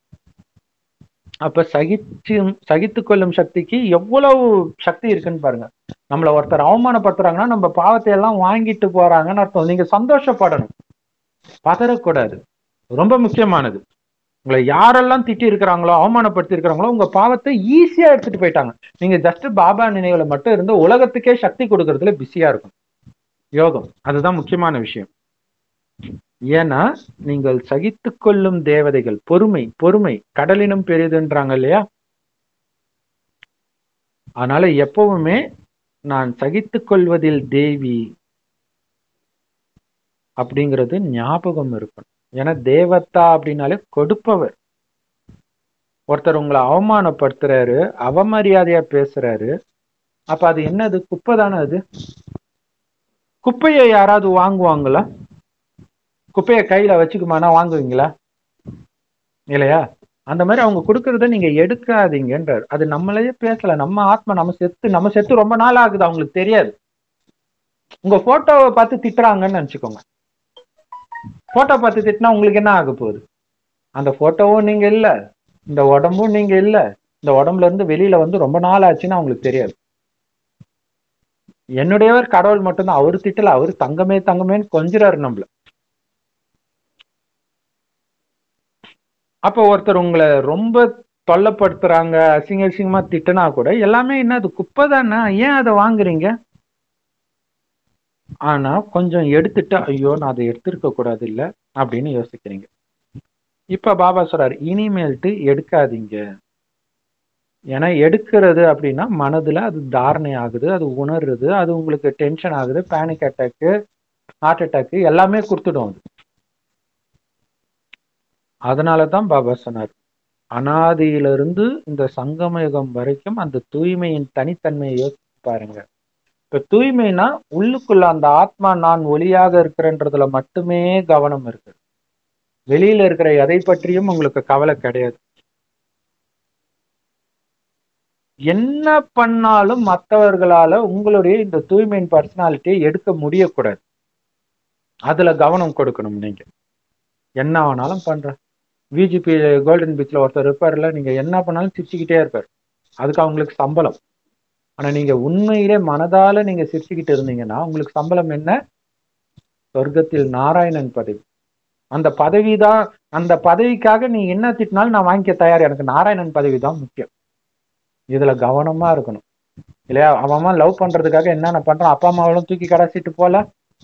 அப்ப சகிச்சு சகித்துக் கொள்ளும் சக்திக்கு எவ்வளவு சக்தி இருக்குன்னு பாருங்க நம்மள ஒருத்தர் அவமானப்படுத்துறாங்கன்னா நம்ம பாவத்தை எல்லாம் வாங்கிட்டு போறாங்கன்னு அர்த்தம் நீங்க சந்தோஷப்படணும் பதறக்கூடாது ரொம்ப முக்கியமானது உங்களை யாரெல்லாம் திட்டி இருக்கிறாங்களோ அவமானப்படுத்தி இருக்கிறாங்களோ உங்க பாவத்தை ஈஸியா எடுத்துட்டு போயிட்டாங்க நீங்க ஜஸ்ட் பாபா நினைவுல மட்டும் இருந்து உலகத்துக்கே சக்தி கொடுக்கறதுல பிஸியா இருக்கும் யோகம் அதுதான் முக்கியமான விஷயம் ஏன்னா நீங்கள் சகித்து கொள்ளும் தேவதைகள் பொறுமை பொறுமை கடலினும் பெரிதுன்றாங்க இல்லையா அதனால எப்பவுமே நான் சகித்து கொள்வதில் தேவி அப்படிங்கிறது ஞாபகம் இருக்கணும் ஏன்னா தேவதா அப்படின்னாலே கொடுப்பவர் ஒருத்தர் உங்களை அவமானப்படுத்துறாரு அவமரியாதையா பேசுறாரு அப்ப அது என்னது குப்பை தானே அது குப்பையை யாராவது வாங்குவாங்களா குப்பையை கையில வச்சுக்குமானா வாங்குவீங்களா இல்லையா அந்த மாதிரி அவங்க கொடுக்கறத நீங்க எடுக்காதீங்கன்றார் அது நம்மளையே பேசல நம்ம ஆத்மா நம்ம செத்து நம்ம செத்து ரொம்ப நாள் ஆகுது அவங்களுக்கு தெரியாது உங்க போட்டோவை பார்த்து திட்டுறாங்கன்னு நினைச்சுக்கோங்க போட்டோ பார்த்து திட்டினா உங்களுக்கு என்ன ஆக போகுது அந்த போட்டோவும் நீங்க இல்ல இந்த உடம்பும் நீங்க இல்ல இந்த உடம்புல இருந்து வெளியில வந்து ரொம்ப நாள் ஆச்சுன்னு அவங்களுக்கு தெரியாது என்னுடையவர் கடவுள் மட்டும்தான் அவரு திட்டல அவரு தங்கமே தங்கமேன்னு கொஞ்சிறாரு நம்மள அப்ப ஒருத்தர் உங்களை ரொம்ப தொல்லைப்படுத்துறாங்க அசிங்க அசிங்கமா திட்டுனா கூட எல்லாமே என்ன அது குப்பை தானே ஏன் அதை வாங்குறீங்க ஆனா கொஞ்சம் எடுத்துட்டு ஐயோ நான் அதை எடுத்திருக்க கூடாது இல்ல அப்படின்னு யோசிக்கிறீங்க இப்ப பாபா சொல்றாரு இனிமேல்ட்டு எடுக்காதீங்க ஏன்னா எடுக்கிறது அப்படின்னா மனதுல அது தாரணை ஆகுது அது உணர்றது அது உங்களுக்கு டென்ஷன் ஆகுது பேனிக் அட்டாக்கு ஹார்ட் அட்டாக்கு எல்லாமே கொடுத்துடும் அது அதனாலதான் பாபா சொன்னார் அனாதியிலிருந்து இந்த சங்கமயுகம் வரைக்கும் அந்த தூய்மையின் தனித்தன்மையை யோசிச்சு பாருங்க இப்ப தூய்மைனா உள்ளுக்குள்ள அந்த ஆத்மா நான் ஒளியாக இருக்கிறன்றதுல மட்டுமே கவனம் இருக்கு வெளியில இருக்கிற எதை பற்றியும் உங்களுக்கு கவலை கிடையாது என்ன பண்ணாலும் மற்றவர்களால உங்களுடைய இந்த தூய்மையின் பர்சனாலிட்டியை எடுக்க முடியக்கூடாது அதுல கவனம் கொடுக்கணும் நீங்க என்ன வேணாலும் பண்ற விஜிபி கோல்டன் பீச்ல ஒருத்தர் இருப்பார்ல நீங்க என்ன பண்ணாலும் சிரிச்சுக்கிட்டே இருப்பார் அதுக்கு அவங்களுக்கு சம்பளம் ஆனா நீங்க உண்மையிலே மனதால நீங்க சிரிச்சுக்கிட்டு இருந்தீங்கன்னா உங்களுக்கு சம்பளம் என்ன சொர்க்கத்தில் நாராயணன் பதவி அந்த பதவி தான் அந்த பதவிக்காக நீ என்ன திட்டினாலும் நான் வாங்கிக்க தயார் எனக்கு நாராயணன் பதவி தான் முக்கியம் இதுல கவனமா இருக்கணும் இல்லையா அவன் அவன் லவ் பண்றதுக்காக என்னென்ன பண்றான் அப்பா அம்மாவெல்லாம் தூக்கி கடாசிட்டு போல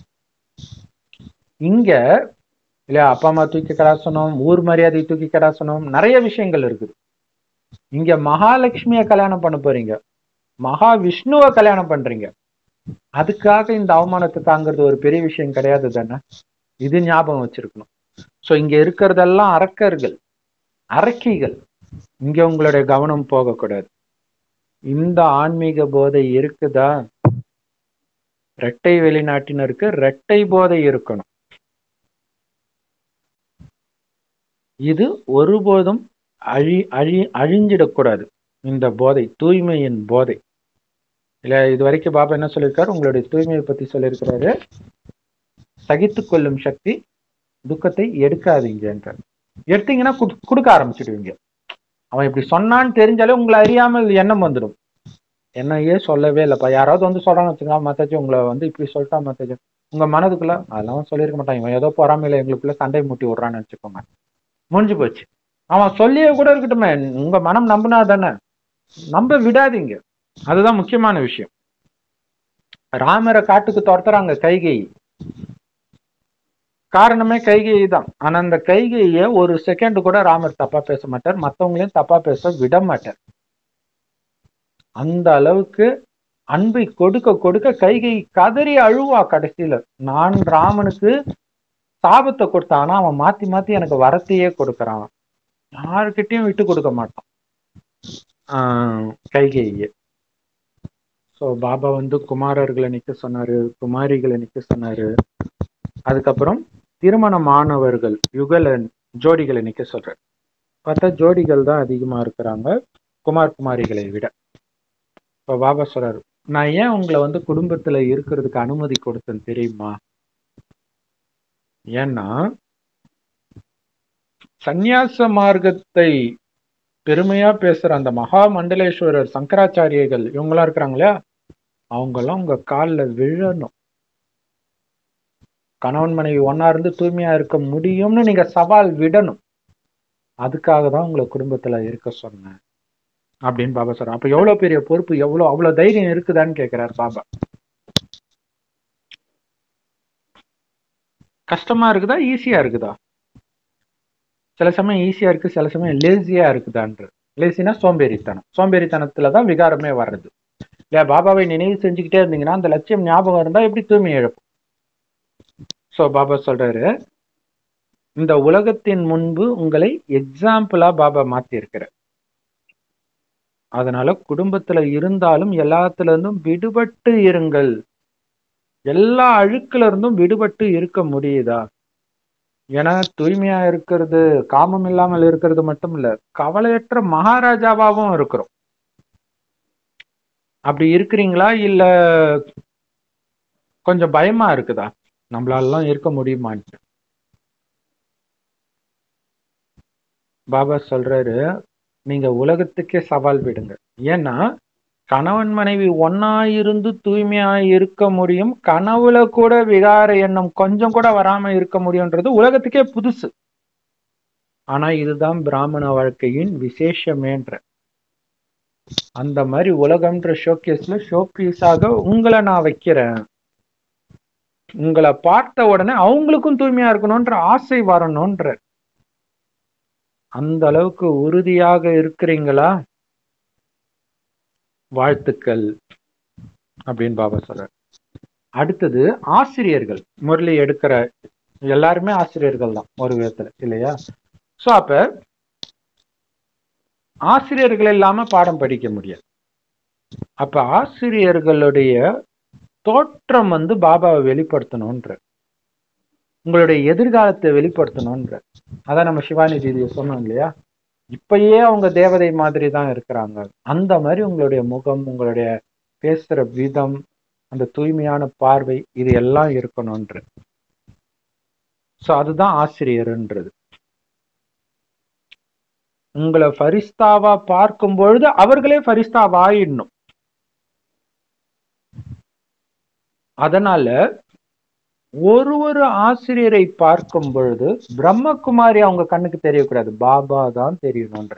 இங்க இல்லையா அப்பா அம்மா தூக்கி கடாசனம் ஊர் மரியாதை தூக்கி கடாசனம் நிறைய விஷயங்கள் இருக்குது இங்க மகாலட்சுமிய கல்யாணம் பண்ண போறீங்க மகா விஷ்ணுவை கல்யாணம் பண்றீங்க அதுக்காக இந்த அவமானத்தை தாங்கிறது ஒரு பெரிய விஷயம் கிடையாது தானே இது ஞாபகம் வச்சிருக்கணும் சோ இங்க இருக்கிறதெல்லாம் அரக்கர்கள் அரக்கிகள் இங்க உங்களுடைய கவனம் போகக்கூடாது இந்த ஆன்மீக போதை இருக்குதா இரட்டை வெளிநாட்டினருக்கு இரட்டை போதை இருக்கணும் இது ஒருபோதும் அழி அழி அழிஞ்சிடக்கூடாது இந்த போதை தூய்மையின் போதை இல்ல இது வரைக்கும் பாபா என்ன சொல்லியிருக்காரு உங்களுடைய தூய்மையை பத்தி சொல்லியிருக்கிறாரு சகித்து கொள்ளும் சக்தி துக்கத்தை எடுக்காதீங்கன்றார் எடுத்தீங்கன்னா குடு- கொடுக்க ஆரம்பிச்சிடுவீங்க அவன் இப்படி சொன்னான்னு தெரிஞ்சாலே உங்களை அறியாமல் எண்ணம் வந்துடும் என்னையே சொல்லவே இல்லைப்பா யாராவது வந்து சொல்றான்னு வச்சுக்கோங்க மத்தாச்சும் உங்களை வந்து இப்படி சொல்லிட்டா மத்தாச்சும் உங்க மனதுக்குள்ள அதெல்லாம் சொல்லியிருக்க மாட்டான் இவன் ஏதோ பொறாமையில எங்களுக்குள்ள சண்டை மூட்டி விடுறான்னு வச்சுக்கோங்க முடிஞ்சு போச்சு அவன் சொல்லியே கூட இருக்கட்டுமே உங்க மனம் நம்பினா தானே நம்ப விடாதீங்க அதுதான் முக்கியமான விஷயம் ராமரை காட்டுக்கு துரத்துறாங்க கைகை காரணமே கைகை தான் ஆனா அந்த கைகைய ஒரு செகண்ட் கூட ராமர் தப்பா பேச மாட்டார் மத்தவங்களையும் தப்பா பேச விட மாட்டார் அந்த அளவுக்கு அன்பை கொடுக்க கொடுக்க கைகை கதறி அழுவா கடைசியில நான் ராமனுக்கு சாபத்தை கொடுத்தான் ஆனா அவன் மாத்தி மாத்தி எனக்கு வரத்தையே கொடுக்கறான் யாருக்கிட்டையும் விட்டு கொடுக்க மாட்டான் ஆஹ் கைகேயே ஸோ பாபா வந்து குமாரர்களை நிக்க சொன்னாரு குமாரிகளை நிக்க சொன்னாரு அதுக்கப்புறம் திருமணமானவர்கள் யுகல ஜோடிகளை நிக்க சொல்றாரு பார்த்தா ஜோடிகள் தான் அதிகமா இருக்கிறாங்க குமார் குமாரிகளை விட இப்போ பாபா சொல்றாரு நான் ஏன் உங்களை வந்து குடும்பத்துல இருக்கிறதுக்கு அனுமதி கொடுத்தேன் தெரியுமா ஏன்னா சந்நியாச மார்க்கத்தை பெருமையா பேசுற அந்த மகா மண்டலேஸ்வரர் சங்கராச்சாரியர்கள் இவங்கெல்லாம் இருக்கிறாங்க இல்லையா அவங்கெல்லாம் உங்க காலில் விழணும் கணவன் மனைவி ஒன்னா இருந்து தூய்மையா இருக்க முடியும்னு நீங்க சவால் விடணும் அதுக்காக தான் உங்களை குடும்பத்துல இருக்க சொன்னேன் அப்படின்னு பாபா சொல்றார் அப்ப எவ்வளவு பெரிய பொறுப்பு எவ்வளவு அவ்வளவு தைரியம் இருக்குதான்னு கேக்குறாரு பாபா கஷ்டமா இருக்குதா ஈஸியா இருக்குதா சில சமயம் ஈஸியா இருக்கு சில சமயம் லேசியா இருக்குதான்ற லேசினா சோம்பேறித்தனம் சோம்பேறித்தனத்துல தான் விகாரமே வர்றது இல்லையா பாபாவை நினைவு செஞ்சுக்கிட்டே இருந்தீங்கன்னா அந்த லட்சியம் ஞாபகம் இருந்தா எப்படி தூய்மை இழக்கும் சோ பாபா சொல்றாரு இந்த உலகத்தின் முன்பு உங்களை எக்ஸாம்பிளா பாபா மாத்தி இருக்கிற அதனால குடும்பத்துல இருந்தாலும் எல்லாத்துல இருந்தும் விடுபட்டு இருங்கள் எல்லா அழுக்குல இருந்தும் விடுபட்டு இருக்க முடியுதா ஏன்னா தூய்மையா இருக்கிறது காமம் இல்லாமல் இருக்கிறது மட்டும் இல்ல கவலையற்ற மகாராஜாவாவும் இருக்கிறோம் அப்படி இருக்கிறீங்களா இல்ல கொஞ்சம் பயமா இருக்குதா நம்மளாலாம் இருக்க முடியுமான்ட்டு பாபா சொல்றாரு நீங்க உலகத்துக்கே சவால் விடுங்க ஏன்னா கணவன் மனைவி ஒன்னா இருந்து தூய்மையா இருக்க முடியும் கனவுல கூட விகார எண்ணம் கொஞ்சம் கூட வராம இருக்க முடியும்ன்றது உலகத்துக்கே புதுசு ஆனா இதுதான் பிராமண வாழ்க்கையின் விசேஷமேன்ற அந்த மாதிரி உலகம்ன்ற ஷோகேஸ்ல ஷோபீஸாக உங்களை நான் வைக்கிறேன் உங்களை பார்த்த உடனே அவங்களுக்கும் தூய்மையா இருக்கணும்ன்ற ஆசை வரணும்ன்ற அந்த அளவுக்கு உறுதியாக இருக்கிறீங்களா வாழ்த்துக்கள் அப்படின்னு பாபா சொல்றார் அடுத்தது ஆசிரியர்கள் முரளி எடுக்கிற எல்லாருமே ஆசிரியர்கள் தான் ஒரு விதத்துல இல்லையா சோ அப்ப ஆசிரியர்கள் இல்லாம பாடம் படிக்க முடியாது அப்ப ஆசிரியர்களுடைய தோற்றம் வந்து பாபாவை வெளிப்படுத்தணும்ன்ற உங்களுடைய எதிர்காலத்தை வெளிப்படுத்தணும்ன்ற அதான் நம்ம சிவானி தீதியை சொன்னோம் இல்லையா இப்பயே அவங்க தேவதை மாதிரி தான் இருக்கிறாங்க அந்த மாதிரி உங்களுடைய முகம் உங்களுடைய பேசுற விதம் அந்த தூய்மையான பார்வை இது எல்லாம் இருக்கணும்ன்ற சோ அதுதான் ஆசிரியர்ன்றது உங்களை ஃபரிஸ்தாவா பார்க்கும் பொழுது அவர்களே ஃபரிஸ்தாவா ஆயிடணும் அதனால ஒரு ஒரு ஆசிரியரை பார்க்கும் பொழுது பிரம்மகுமாரி அவங்க கண்ணுக்கு தெரியக்கூடாது பாபா தான் தெரியணும்ன்ற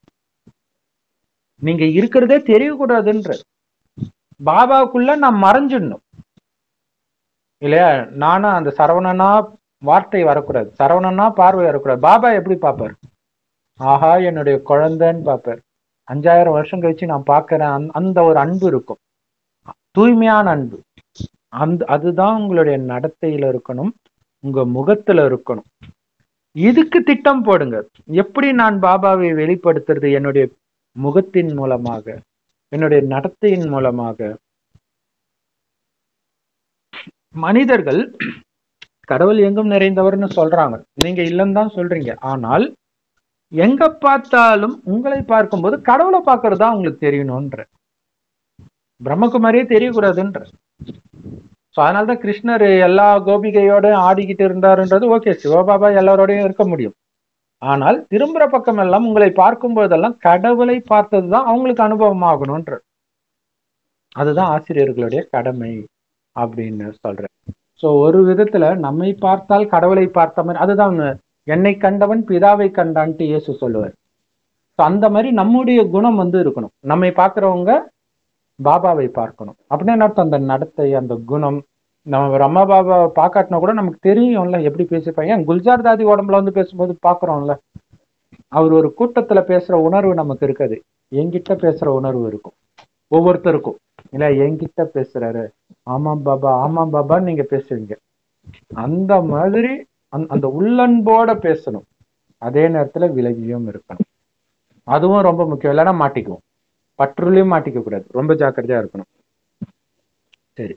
நீங்க இருக்கிறதே தெரியக்கூடாதுன்ற பாபாவுக்குள்ள நான் மறைஞ்சிடணும் இல்லையா நானும் அந்த சரவணனா வார்த்தை வரக்கூடாது சரவணனா பார்வை வரக்கூடாது பாபா எப்படி பார்ப்பார் ஆஹா என்னுடைய குழந்தைன்னு பார்ப்பார் அஞ்சாயிரம் வருஷம் கழிச்சு நான் பார்க்கறேன் அந்த ஒரு அன்பு இருக்கும் தூய்மையான அன்பு அந்த அதுதான் உங்களுடைய நடத்தையில இருக்கணும் உங்க முகத்துல இருக்கணும் இதுக்கு திட்டம் போடுங்க எப்படி நான் பாபாவை வெளிப்படுத்துறது என்னுடைய முகத்தின் மூலமாக என்னுடைய நடத்தையின் மூலமாக மனிதர்கள் கடவுள் எங்கும் நிறைந்தவர்னு சொல்றாங்க நீங்க இல்லைன்னு தான் சொல்றீங்க ஆனால் எங்க பார்த்தாலும் உங்களை பார்க்கும்போது கடவுளை பார்க்கறது தான் உங்களுக்கு தெரியணும்ன்ற பிரம்மகுமாரியே தெரியக்கூடாதுன்ற ஸோ அதனால்தான் கிருஷ்ணர் எல்லா கோபிகையோட ஆடிக்கிட்டு இருந்தாருன்றது ஓகே சிவபாபா எல்லாரோடையும் இருக்க முடியும் ஆனால் திரும்புற பக்கம் எல்லாம் உங்களை பார்க்கும் போதெல்லாம் கடவுளை பார்த்தது தான் அவங்களுக்கு அனுபவம் ஆகணும்ன்ற அதுதான் ஆசிரியர்களுடைய கடமை அப்படின்னு சொல்றேன் ஸோ ஒரு விதத்துல நம்மை பார்த்தால் கடவுளை பார்த்த மாதிரி அதுதான் என்னை கண்டவன் பிதாவை கண்டான்ட்டு இயேசு சொல்லுவார் ஸோ அந்த மாதிரி நம்முடைய குணம் வந்து இருக்கணும் நம்மை பார்க்குறவங்க பாபாவை பார்க்கணும் அப்படின்னு என்ன அர்த்தம் அந்த நடத்தை அந்த குணம் நம்ம ரம்மா பாபா பார்க்காட்டினா கூட நமக்கு தெரியும்ல எப்படி பேசிப்பாங்க ஏன் குல்ஜார் தாதி உடம்புல வந்து பேசும்போது பார்க்குறோம்ல அவர் ஒரு கூட்டத்துல பேசுற உணர்வு நமக்கு இருக்காது என்கிட்ட பேசுற உணர்வு இருக்கும் ஒவ்வொருத்தருக்கும் இல்ல என்கிட்ட பேசுறாரு ஆமாம் பாபா ஆமாம் பாபான்னு நீங்க பேசுவீங்க அந்த மாதிரி அந்த உள்ளன்போட பேசணும் அதே நேரத்துல விலகியும் இருக்கணும் அதுவும் ரொம்ப முக்கியம் இல்லைன்னா மாட்டிக்குவோம் பற்றுலையும் மாட்டிக்க கூடாது ரொம்ப ஜாக்கிரதையா இருக்கணும் சரி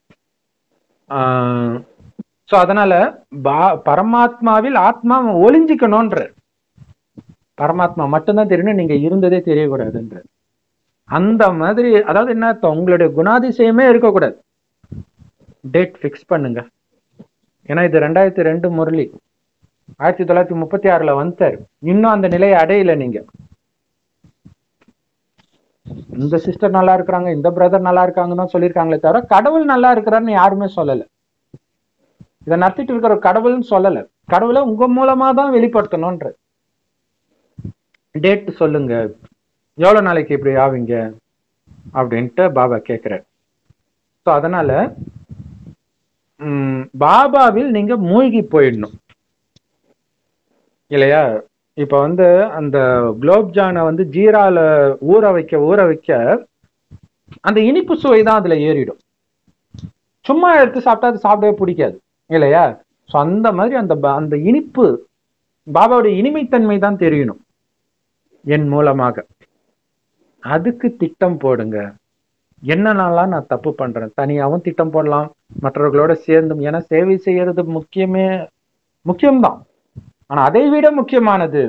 ஸோ அதனால பா பரமாத்மாவில் ஆத்மா ஒளிஞ்சிக்கணும்ன்ற பரமாத்மா மட்டும்தான் தெரியணும் நீங்க இருந்ததே தெரியக்கூடாதுன்ற அந்த மாதிரி அதாவது என்ன அர்த்தம் உங்களுடைய குணாதிசயமே இருக்கக்கூடாது டேட் ஃபிக்ஸ் பண்ணுங்க ஏன்னா இது ரெண்டாயிரத்தி ரெண்டு முரளி ஆயிரத்தி தொள்ளாயிரத்தி முப்பத்தி ஆறுல வந்துட்டாரு இன்னும் அந்த நிலையை அடையல நீங்க இந்த சிஸ்டர் நல்லா இருக்கிறாங்க இந்த பிரதர் நல்லா இருக்காங்கன்னு தான் சொல்லியிருக்காங்களே தவிர கடவுள் நல்லா இருக்கிறாருன்னு யாருமே சொல்லல இதை நடத்திட்டு இருக்கிற கடவுள்னு சொல்லல கடவுளை உங்க மூலமா தான் வெளிப்படுத்தணும்ன்ற டேட் சொல்லுங்க எவ்வளவு நாளைக்கு இப்படி ஆவீங்க அப்படின்ட்டு பாபா கேட்கிறார் ஸோ அதனால ம், பாபாவில் நீங்க மூழ்கி போயிடணும் இல்லையா இப்ப வந்து அந்த குலோப் ஜானை வந்து ஜீரால ஊற வைக்க ஊற வைக்க அந்த இனிப்பு சுவை தான் அதுல ஏறிடும் சும்மா எடுத்து சாப்பிட்டா அது சாப்பிடவே பிடிக்காது இல்லையா ஸோ அந்த மாதிரி அந்த ப- அந்த இனிப்பு பாபாவுடைய இனிமைத்தன்மை தான் தெரியணும் என் மூலமாக அதுக்கு திட்டம் போடுங்க என்னென்னலாம் நான் தப்பு பண்றேன் தனியாவும் திட்டம் போடலாம் மற்றவர்களோட சேர்ந்தும் ஏன்னா சேவை செய்யறது முக்கியமே முக்கியம்தான் ஆனா அதை விட முக்கியமானது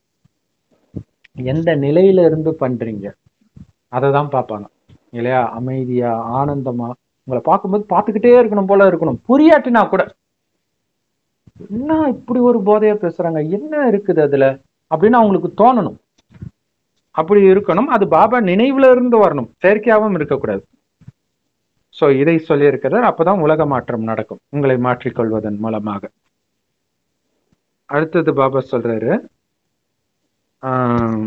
எந்த நிலையில இருந்து பண்றீங்க அதை தான் பார்ப்பாங்க இல்லையா அமைதியா ஆனந்தமா உங்களை பார்க்கும்போது பார்த்துக்கிட்டே இருக்கணும் போல இருக்கணும் புரியாட்டினா கூட என்ன இப்படி ஒரு போதையா பேசுறாங்க என்ன இருக்குது அதுல அப்படின்னு அவங்களுக்கு தோணணும் அப்படி இருக்கணும் அது பாபா நினைவுல இருந்து வரணும் செயற்கையாவும் இருக்கக்கூடாது சோ இதை சொல்லி இருக்கிறார் அப்பதான் உலக மாற்றம் நடக்கும் உங்களை மாற்றிக்கொள்வதன் மூலமாக அடுத்தது பாபா சொல்றாரு ஆஹ்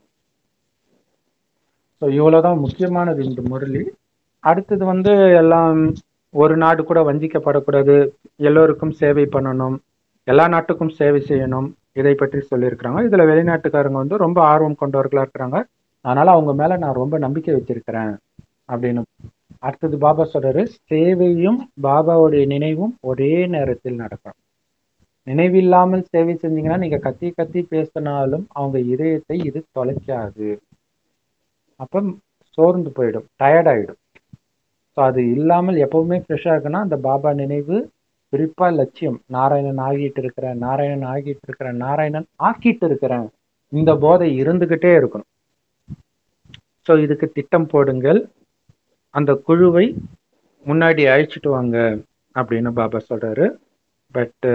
ஸோ இவ்வளவுதான் முக்கியமானது இந்த முரளி அடுத்தது வந்து எல்லாம் ஒரு நாடு கூட வஞ்சிக்கப்படக்கூடாது எல்லோருக்கும் சேவை பண்ணணும் எல்லா நாட்டுக்கும் சேவை செய்யணும் இதை பற்றி சொல்லியிருக்கிறாங்க இதுல வெளிநாட்டுக்காரங்க வந்து ரொம்ப ஆர்வம் கொண்டவர்களா இருக்கிறாங்க அதனால அவங்க மேல நான் ரொம்ப நம்பிக்கை வச்சிருக்கிறேன் அப்படின்னு அடுத்தது பாபா சொல்றாரு சேவையும் பாபாவுடைய நினைவும் ஒரே நேரத்தில் நடக்கும் நினைவில்லாமல் சேவை செஞ்சீங்கன்னா நீங்க கத்தி கத்தி பேசினாலும் அவங்க இதயத்தை இது தொலைக்காது அப்ப சோர்ந்து போயிடும் டயர்ட் ஆயிடும் ஸோ அது இல்லாமல் எப்பவுமே ஃப்ரெஷ்ஷாக இருக்குன்னா அந்த பாபா நினைவு குறிப்பா லட்சியம் நாராயணன் ஆகிட்டு இருக்கிறேன் நாராயணன் ஆகிட்டு இருக்கிறேன் நாராயணன் ஆக்கிட்டு இருக்கிறேன் இந்த போதை இருந்துகிட்டே இருக்கணும் ஸோ இதுக்கு திட்டம் போடுங்கள் அந்த குழுவை முன்னாடி அழைச்சிட்டு வாங்க அப்படின்னு பாபா சொல்றாரு பட்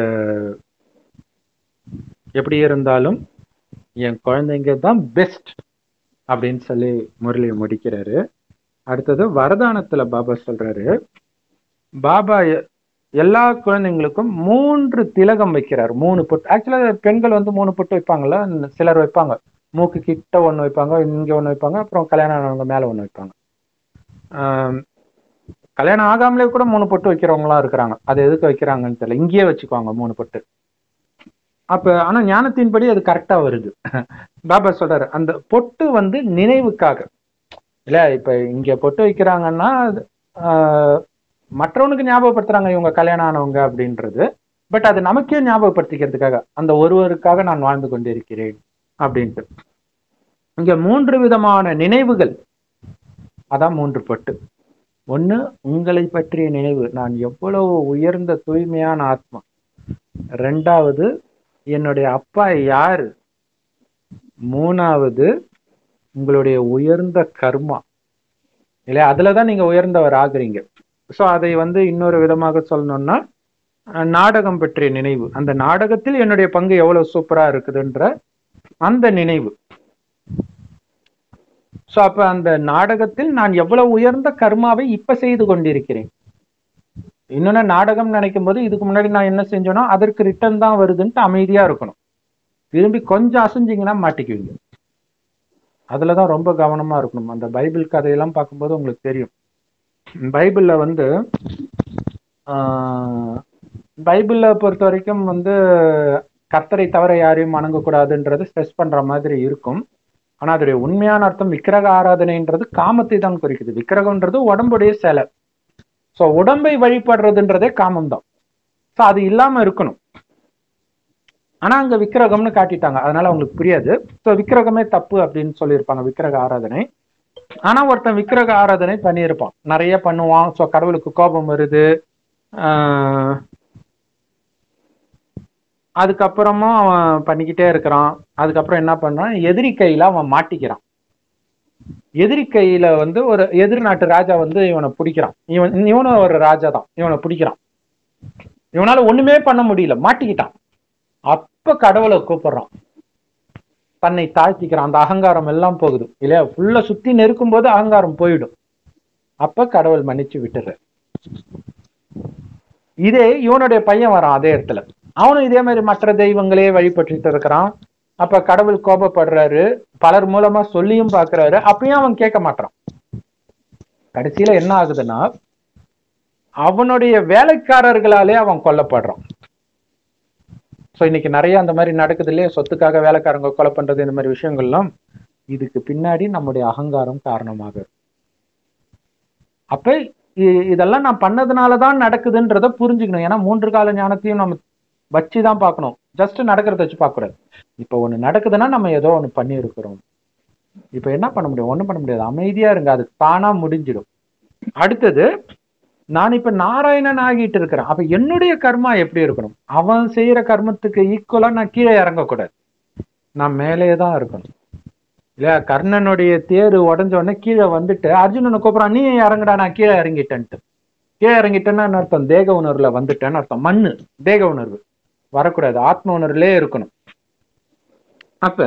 எப்படி இருந்தாலும் என் குழந்தைங்க தான் பெஸ்ட் அப்படின்னு சொல்லி முரளி முடிக்கிறாரு அடுத்தது வரதானத்துல பாபா சொல்றாரு பாபா எ- எல்லா குழந்தைங்களுக்கும் மூன்று திலகம் வைக்கிறார் மூணு பொட்டு ஆக்சுவலா பெண்கள் வந்து மூணு பொட்டு வைப்பாங்கல்ல சிலர் வைப்பாங்க மூக்கு கிட்ட ஒண்ணு வைப்பாங்க இங்க ஒண்ணு வைப்பாங்க அப்புறம் கல்யாணம் ஆனவங்க மேல ஒண்ணு வைப்பாங்க ஆம், கல்யாணம் ஆகாமலே கூட மூணு பொட்டு வைக்கிறவங்களாம் இருக்கிறாங்க அது எதுக்கு வைக்கிறாங்கன்னு தெரியல இங்கேயே வச்சுக்குவாங்க மூணு பொட்டு அப்ப ஆனா ஞானத்தின்படி அது கரெக்டா வருது பாபா சொல்றாரு அந்த பொட்டு வந்து நினைவுக்காக இல்ல இப்ப இங்க பொட்டு வைக்கிறாங்கன்னா அது, ஆஹ், மற்றவனுக்கு ஞாபகப்படுத்துறாங்க இவங்க கல்யாணம் ஆனவங்க அப்படின்றது பட் அது நமக்கே ஞாபகப்படுத்திக்கிறதுக்காக அந்த ஒருவருக்காக நான் வாழ்ந்து கொண்டிருக்கிறேன் அப்படின்ட்டு இங்க மூன்று விதமான நினைவுகள் அதான் மூன்று பொட்டு ஒண்ணு உங்களை பற்றிய நினைவு நான் எவ்வளவு உயர்ந்த தூய்மையான ஆத்மா ரெண்டாவது என்னுடைய அப்பா யாரு மூணாவது உங்களுடைய உயர்ந்த கர்மா இல்லையா அதுலதான் நீங்க உயர்ந்தவர் ஆகுறீங்க சோ அதை வந்து இன்னொரு விதமாக சொல்லணும்னா அஹ், நாடகம் பற்றிய நினைவு அந்த நாடகத்தில் என்னுடைய பங்கு எவ்வளவு சூப்பரா இருக்குதுன்ற அந்த நினைவு சோ அப்ப அந்த நாடகத்தில் நான் எவ்வளவு உயர்ந்த கர்மாவை இப்ப செய்து கொண்டிருக்கிறேன் இன்னொன்னு நாடகம் நினைக்கும் போது இதுக்கு முன்னாடி நான் என்ன செஞ்சேனோ அதற்கு ரிட்டர்ன் தான் வருதுன்ட்டு அமைதியா இருக்கணும் திரும்பி கொஞ்சம் அசைஞ்சிங்கன்னா மாட்டிக்குவீங்க அதுலதான் ரொம்ப கவனமா இருக்கணும் அந்த பைபிள் கதையெல்லாம் பார்க்கும்போது உங்களுக்கு தெரியும் பைபிள்ல வந்து ஆஹ், பைபிள்ல பொறுத்த வரைக்கும் வந்து கர்த்தரை தவிர யாரையும் வணங்கக்கூடாதுன்றது ஸ்ட்ரெஸ் பண்ற மாதிரி இருக்கும் ஆனா அதோடைய உண்மையான அர்த்தம் விக்கிரக ஆராதனைன்றது காமத்தை தான் குறிக்குது விக்கிரகம்ன்றது உடம்புடைய சிலை சோ உடம்பை வழிபடுறதுன்றதே காமம் தான் சோ அது இல்லாம இருக்கணும் ஆனா அங்க விக்கிரகம்னு காட்டிட்டாங்க அதனால அவங்களுக்கு புரியாது சோ விக்கிரகமே தப்பு அப்படின்னு சொல்லியிருப்பாங்க விக்கிரக ஆராதனை ஆனா ஒருத்தன் விக்கிரக ஆராதனை பண்ணியிருப்பான் நிறைய பண்ணுவான் சோ கடவுளுக்கு கோபம் வருது ஆஹ் அதுக்கப்புறமும் அவன் பண்ணிக்கிட்டே இருக்கிறான் அதுக்கப்புறம் என்ன பண்றான் எதிரி கையில அவன் மாட்டிக்கிறான் எதிரி கையில வந்து ஒரு எதிர் நாட்டு ராஜா வந்து இவனை பிடிக்கிறான் இவன் இவனும் ஒரு ராஜா தான் இவனை பிடிக்கிறான் இவனால ஒண்ணுமே பண்ண முடியல மாட்டிக்கிட்டான் அப்ப கடவுளை கூப்பிடுறான் தன்னை தாழ்த்திக்கிறான் அந்த அகங்காரம் எல்லாம் போகுது இல்லையா ஃபுல்லா சுத்தி நெருக்கும் போது அகங்காரம் போயிடும் அப்ப கடவுள் மன்னிச்சு விட்டுற இதே இவனுடைய பையன் வரான் அதே இடத்துல அவனும் இதே மாதிரி மற்ற தெய்வங்களே வழிபட்டுட்டு இருக்கிறான் அப்ப கடவுள் கோபப்படுறாரு பலர் மூலமா சொல்லியும் பாக்குறாரு அப்பயும் அவன் கேட்க மாட்டான் கடைசியில என்ன ஆகுதுன்னா அவனுடைய வேலைக்காரர்களாலே அவன் கொல்லப்படுறான் சோ இன்னைக்கு நிறைய அந்த மாதிரி நடக்குது இல்லையா சொத்துக்காக வேலைக்காரங்க கொலை பண்றது இந்த மாதிரி விஷயங்கள்லாம் இதுக்கு பின்னாடி நம்முடைய அகங்காரம் காரணமாக இருக்கு. அப்ப இ- இதெல்லாம் நான் பண்ணதுனாலதான் நடக்குதுன்றத புரிஞ்சுக்கணும் ஏன்னா மூன்று கால ஞானத்தையும் நம்ம வச்சுதான் பார்க்கணும் ஜஸ்ட் நடக்கிறத வச்சு பார்க்க கூடாது இப்ப ஒண்ணு நடக்குதுன்னா நம்ம ஏதோ ஒண்ணு பண்ணி இருக்கிறோம் இப்ப என்ன பண்ண முடியும் ஒண்ணும் பண்ண முடியாது அமைதியா இருங்க அது தானா முடிஞ்சிடும் அடுத்தது நான் இப்ப நாராயணன் ஆகிட்டு இருக்கிறேன் அப்ப என்னுடைய கர்மா எப்படி இருக்கணும் அவன் செய்யற கர்மத்துக்கு ஈக்குவலா நான் கீழே இறங்கக்கூடாது நான் மேலே தான் இருக்கணும் இல்லையா கர்ணனுடைய தேர் உடஞ்ச உடனே கீழே வந்துட்டு அர்ஜுனனை கூப்பிடான் நீ இறங்குடா நான் கீழே இறங்கிட்டேன்ட்டு கீழே இறங்கிட்டேன்னா என்ன அர்த்தம் தேக உணர்வுல வந்துட்டேன்னு அர்த்தம் மண்ணு தேக உணர்வு வரக்கூடாது ஆத்ம உணர்வுலே இருக்கணும் அப்ப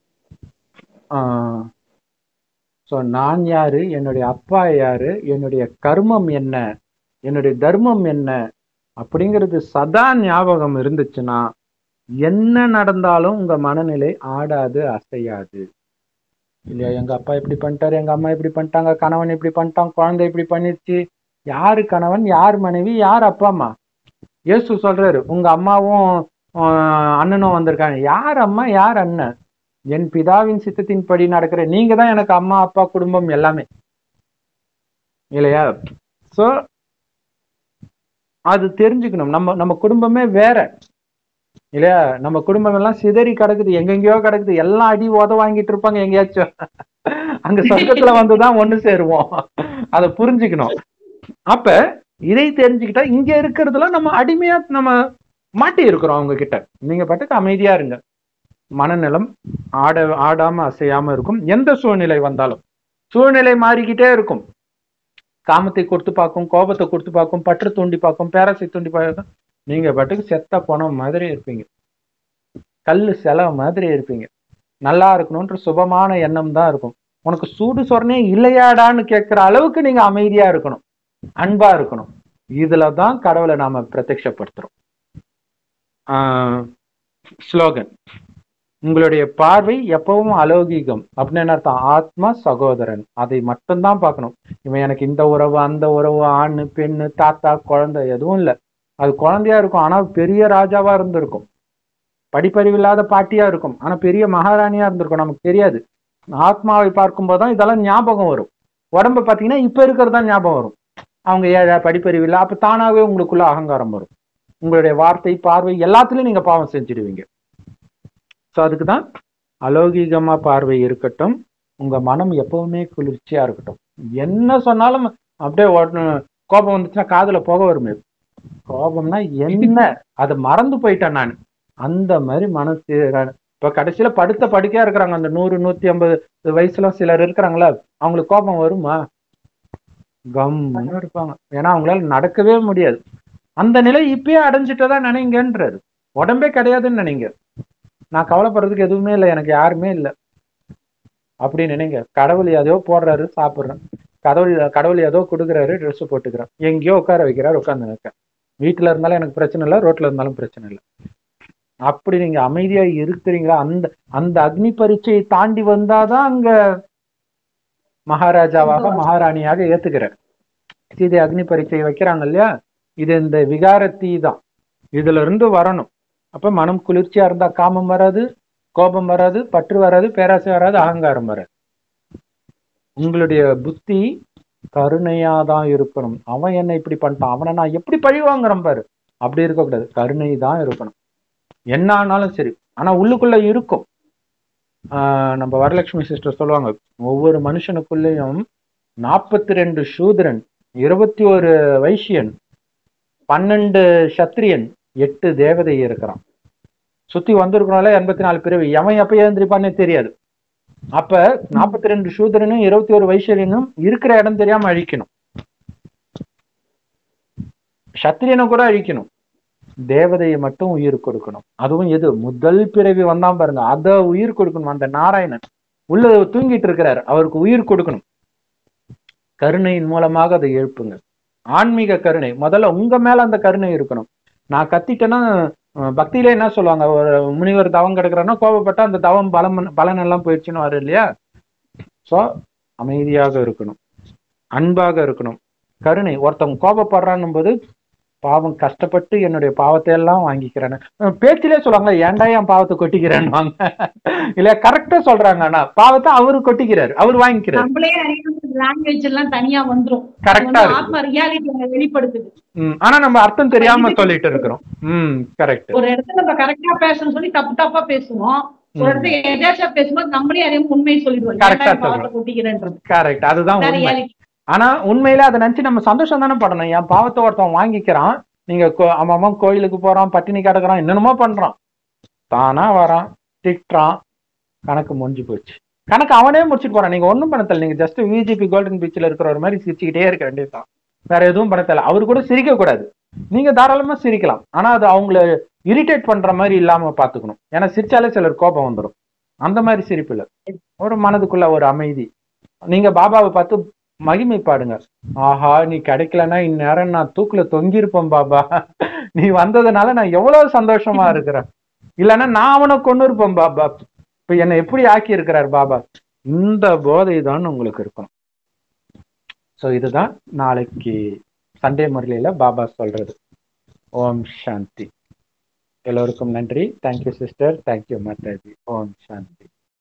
ஸோ நான் யாரு என்னுடைய அப்பா யாரு என்னுடைய கர்மம் என்ன என்னுடைய தர்மம் என்ன அப்படிங்கிறது சதா ஞாபகம் இருந்துச்சுன்னா என்ன நடந்தாலும் உங்க மனநிலை ஆடாது அசையாது இல்லையா எங்க அப்பா இப்படி பண்ணிட்டாரு எங்க அம்மா இப்படி பண்ணிட்டாங்க கணவன் இப்படி பண்ணிட்டான் குழந்தை இப்படி பண்ணிருச்சு யாரு கணவன் யார் மனைவி யார் அப்பா அம்மா இயேசு சொல்றாரு உங்க அம்மாவும் ஆஹ், அண்ணனும் வந்திருக்காங்க யார் அம்மா யார் அண்ணன் என் பிதாவின் சித்தத்தின் படி நடக்கிற நீங்க தான் எனக்கு அம்மா அப்பா குடும்பம் எல்லாமே இல்லையா சோ அது தெரிஞ்சுக்கணும் நம்ம நம்ம குடும்பமே வேற இல்லையா நம்ம குடும்பம் எல்லாம் சிதறி கிடக்குது எங்கெங்கயோ கிடக்குது எல்லாம் அடி உத வாங்கிட்டு இருப்பாங்க எங்கேயாச்சும் அங்க சொர்க்கத்துல வந்துதான் ஒண்ணு சேருவோம் அதை புரிஞ்சுக்கணும் அப்ப இதை தெரிஞ்சுக்கிட்டா இங்க இருக்கிறதுல நம்ம அடிமையா நம்ம மாட்டி இருக்கிறோம் அவங்க கிட்ட நீங்க பாட்டுக்கு அமைதியா இருங்க மனநலம் ஆட ஆடாம அசையாம இருக்கும் எந்த சூழ்நிலை வந்தாலும் சூழ்நிலை மாறிக்கிட்டே இருக்கும் காமத்தை கொடுத்து பார்க்கும் கோபத்தை கொடுத்து பார்க்கும் பற்று தூண்டி பார்க்கும் பேராசை தூண்டி பார்க்கும் நீங்க பாட்டுக்கு செத்த பணம் மாதிரி இருப்பீங்க கல்லு செலவு மாதிரி இருப்பீங்க நல்லா இருக்கணும்ன்ற சுபமான எண்ணம் தான் இருக்கும் உனக்கு சூடு சொரணே இல்லையாடான்னு கேட்கிற அளவுக்கு நீங்க அமைதியா இருக்கணும் அன்பா இருக்கணும் இதுல தான் கடவுளை நாம பிரத்யட்சப்படுத்துறோம் ஆஹ் ஸ்லோகன் உங்களுடைய பார்வை எப்பவும் அலௌகீகம் அப்படின்னு என்ன அர்த்தம் ஆத்மா சகோதரன் அதை மட்டும்தான் பார்க்கணும் இவன் எனக்கு இந்த உறவு அந்த உறவு ஆண் பெண்ணு தாத்தா குழந்தை எதுவும் இல்லை அது குழந்தையா இருக்கும் ஆனா பெரிய ராஜாவா இருந்திருக்கும் படிப்பறிவு இல்லாத பாட்டியா இருக்கும் ஆனா பெரிய மகாராணியா இருந்திருக்கும் நமக்கு தெரியாது ஆத்மாவை பார்க்கும்போது தான் இதெல்லாம் ஞாபகம் வரும் உடம்ப பார்த்தீங்கன்னா இப்ப இருக்கிறது தான் ஞாபகம் வரும் அவங்க ஏழை படிப்பறிவு இல்லை அப்ப தானாகவே உங்களுக்குள்ள அகங்காரம் வரும் உங்களுடைய வார்த்தை பார்வை எல்லாத்துலயும் நீங்க பாவம் செஞ்சிடுவீங்க ஸோ அதுக்கு தான் அலௌகீகமா பார்வை இருக்கட்டும் உங்க மனம் எப்பவுமே குளிர்ச்சியா இருக்கட்டும் என்ன சொன்னாலும் அப்படியே உடனே கோபம் வந்துச்சுன்னா காதுல போக வருமே கோபம்னா என்ன அதை மறந்து போயிட்டேன் நான் அந்த மாதிரி மனசு இப்ப கடைசியில படுத்த படுக்கையா இருக்கிறாங்க அந்த நூறு நூத்தி ஐம்பது வயசுல சிலர் இருக்கிறாங்களா அவங்களுக்கு கோபம் வருமா கம்முன்னு இருப்பாங்க ஏன்னா அவங்களால நடக்கவே முடியாது அந்த நிலை இப்பயே அடைஞ்சிட்டதா நினைங்கன்றாரு உடம்பே கிடையாதுன்னு நினைங்க நான் கவலைப்படுறதுக்கு எதுவுமே இல்லை எனக்கு யாருமே இல்லை அப்படி நினைங்க கடவுள் ஏதோ போடுறாரு சாப்பிட்றேன் கடவுள் கடவுள் ஏதோ கொடுக்குறாரு ட்ரெஸ் போட்டுக்கிறேன் எங்கேயோ உட்கார வைக்கிறாரு உட்காந்து நிற்கிறேன் வீட்டுல இருந்தாலும் எனக்கு பிரச்சனை இல்லை ரோட்ல இருந்தாலும் பிரச்சனை இல்லை அப்படி நீங்க அமைதியா இருக்கிறீங்களா அந்த அந்த அக்னி பரீட்சையை தாண்டி வந்தாதான் அங்க மகாராஜாவாக மகாராணியாக ஏத்துக்கிறார் இது அக்னி பரீட்சை வைக்கிறாங்க இல்லையா இது இந்த விகாரத்தீ தான் இதுல இருந்து வரணும் அப்ப மனம் குளிர்ச்சியா இருந்தா காமம் வராது கோபம் வராது பற்று வராது பேராசை வராது அகங்காரம் வராது உங்களுடைய புத்தி கருணையா தான் இருக்கணும் அவன் என்ன இப்படி பண்ணிட்டான் அவனை நான் எப்படி பழி வாங்குறேன் பாரு அப்படி இருக்கக்கூடாது கருணை தான் இருக்கணும் என்ன ஆனாலும் சரி ஆனா உள்ளுக்குள்ள இருக்கும் ஆஹ் நம்ம வரலட்சுமி சிஸ்டர் சொல்லுவாங்க ஒவ்வொரு மனுஷனுக்குள்ளேயும் நாற்பத்தி ரெண்டு சூத்ரன் இருபத்தி ஒரு வைசியன் பன்னெண்டு சத்திரியன் எட்டு தேவதை இருக்கிறான் சுத்தி வந்திருக்கனால எண்பத்தி நாலு பிறவி எவன் எப்ப எழுந்திருப்பான்னே தெரியாது அப்ப நாற்பத்தி ரெண்டு சூதரனும் இருபத்தி ஒரு வைஸ்வரியனும் இருக்கிற இடம் தெரியாம அழிக்கணும் சத்திரியனை கூட அழிக்கணும் தேவதையை மட்டும் உயிர் கொடுக்கணும் அதுவும் எது முதல் பிறவி வந்தான் பாருங்க அத உயிர் கொடுக்கணும் அந்த நாராயணன் உள்ள தூங்கிட்டு இருக்கிறார் அவருக்கு உயிர் கொடுக்கணும் கருணையின் மூலமாக அதை எழுப்புங்க ஆன்மீக கருணை முதல்ல உங்க மேல அந்த கருணை இருக்கணும் நான் கத்திட்டேன்னா அஹ் பக்தியில என்ன சொல்லுவாங்க ஒரு முனிவர் தவம் கிடக்குறாருன்னா கோபப்பட்டா அந்த தவம் பலம் பலன் எல்லாம் போயிடுச்சுன்னு வரும் இல்லையா ஸோ அமைதியாக இருக்கணும் அன்பாக இருக்கணும் கருணை ஒருத்தவங்க கோபப்படுறான்னும் போது பாவம் கஷ்டப்பட்டு என்னுடைய பாவத்தை எல்லாம் வாங்கிக்கிறேன்னு அஹ் பேச்சிலே சொல்லுவாங்க ஏன்டா என் பாவத்தை கொட்டிக்கிறேன்னு இல்ல கரெக்டா சொல்றாங்க ஆனா பாவத்தை அவரு கொட்டிக்கிறாரு அவர் வாங்கிக்கிறாரு நம்மளே லாங்குவேஜ் எல்லாம் தனியா வந்துரும் கரெக்டா இருக்கு ஆத்மா ரியாலிட்டி வெளிப்படுத்துது ம், ஆனா நம்ம அர்த்தம் தெரியாம சொல்லிட்டு இருக்கிறோம் ம் கரெக்ட் ஒரு இடத்துல நம்ம கரெக்டா பேசணும்னு சொல்லி தப்பு தப்பா பேசுவோம் ஒரு இடத்துல எதாச்சா பேசும்போது நம்மளே அறியாம உண்மையை சொல்லிடுவோம் Correct ஆ ஏன்டா இந்த பாவத்தை கொட்டிக்கிறேன்றது கரெக்ட் அதுதான் அதான் உண்மை reality. ஆனா உண்மையில அதை நினைச்சு நம்ம சந்தோஷம் தானே படணும் என் பாவத்தை ஒருத்தன் வாங்கிக்கிறான் நீங்க கோ- அவன் அவன் கோயிலுக்கு போறான் பட்டினி கிடக்குறான் என்னென்னமோ பண்றான் தானா வரான் திட்டுறான் கணக்கு முடிஞ்சு போச்சு கணக்கு அவனே முடிச்சுட்டு போறான் நீங்க ஒண்ணும் பண்ண தேவை நீங்க ஜஸ்ட் விஜிபி கோல்டன் பீச்ல இருக்கிற ஒரு மாதிரி சிரிச்சுக்கிட்டே இருக்க வேண்டியதுதான் வேற எதுவும் பண்ண தேவை அவர் கூட சிரிக்க கூடாது நீங்க தாராளமா சிரிக்கலாம் ஆனா அது அவங்கள இரிட்டேட் பண்ற மாதிரி இல்லாம பாத்துக்கணும் ஏன்னா சிரிச்சாலே சிலர் கோபம் வந்துடும் அந்த மாதிரி சிரிப்பு இல்ல ஒரு மனதுக்குள்ள ஒரு அமைதி நீங்க பாபாவை பார்த்து மகிமை பாடுங்க ஆஹா நீ கிடைக்கலன்னா இந்நேரம் நான் தூக்குல தொங்கியிருப்பேன் பாபா நீ வந்ததுனால நான் எவ்வளவு சந்தோஷமா இருக்கிறேன் இல்லைன்னா நான் அவனை கொண்டு இருப்பேன் பாபா இப்ப என்னை எப்படி ஆக்கி இருக்கிறார் பாபா இந்த போதை தான் உங்களுக்கு இருக்கும் ஸோ இதுதான் நாளைக்கு சண்டே முரளியில பாபா சொல்றது ஓம் சாந்தி எல்லோருக்கும் நன்றி thank you sister thank you Mataji Om சாந்தி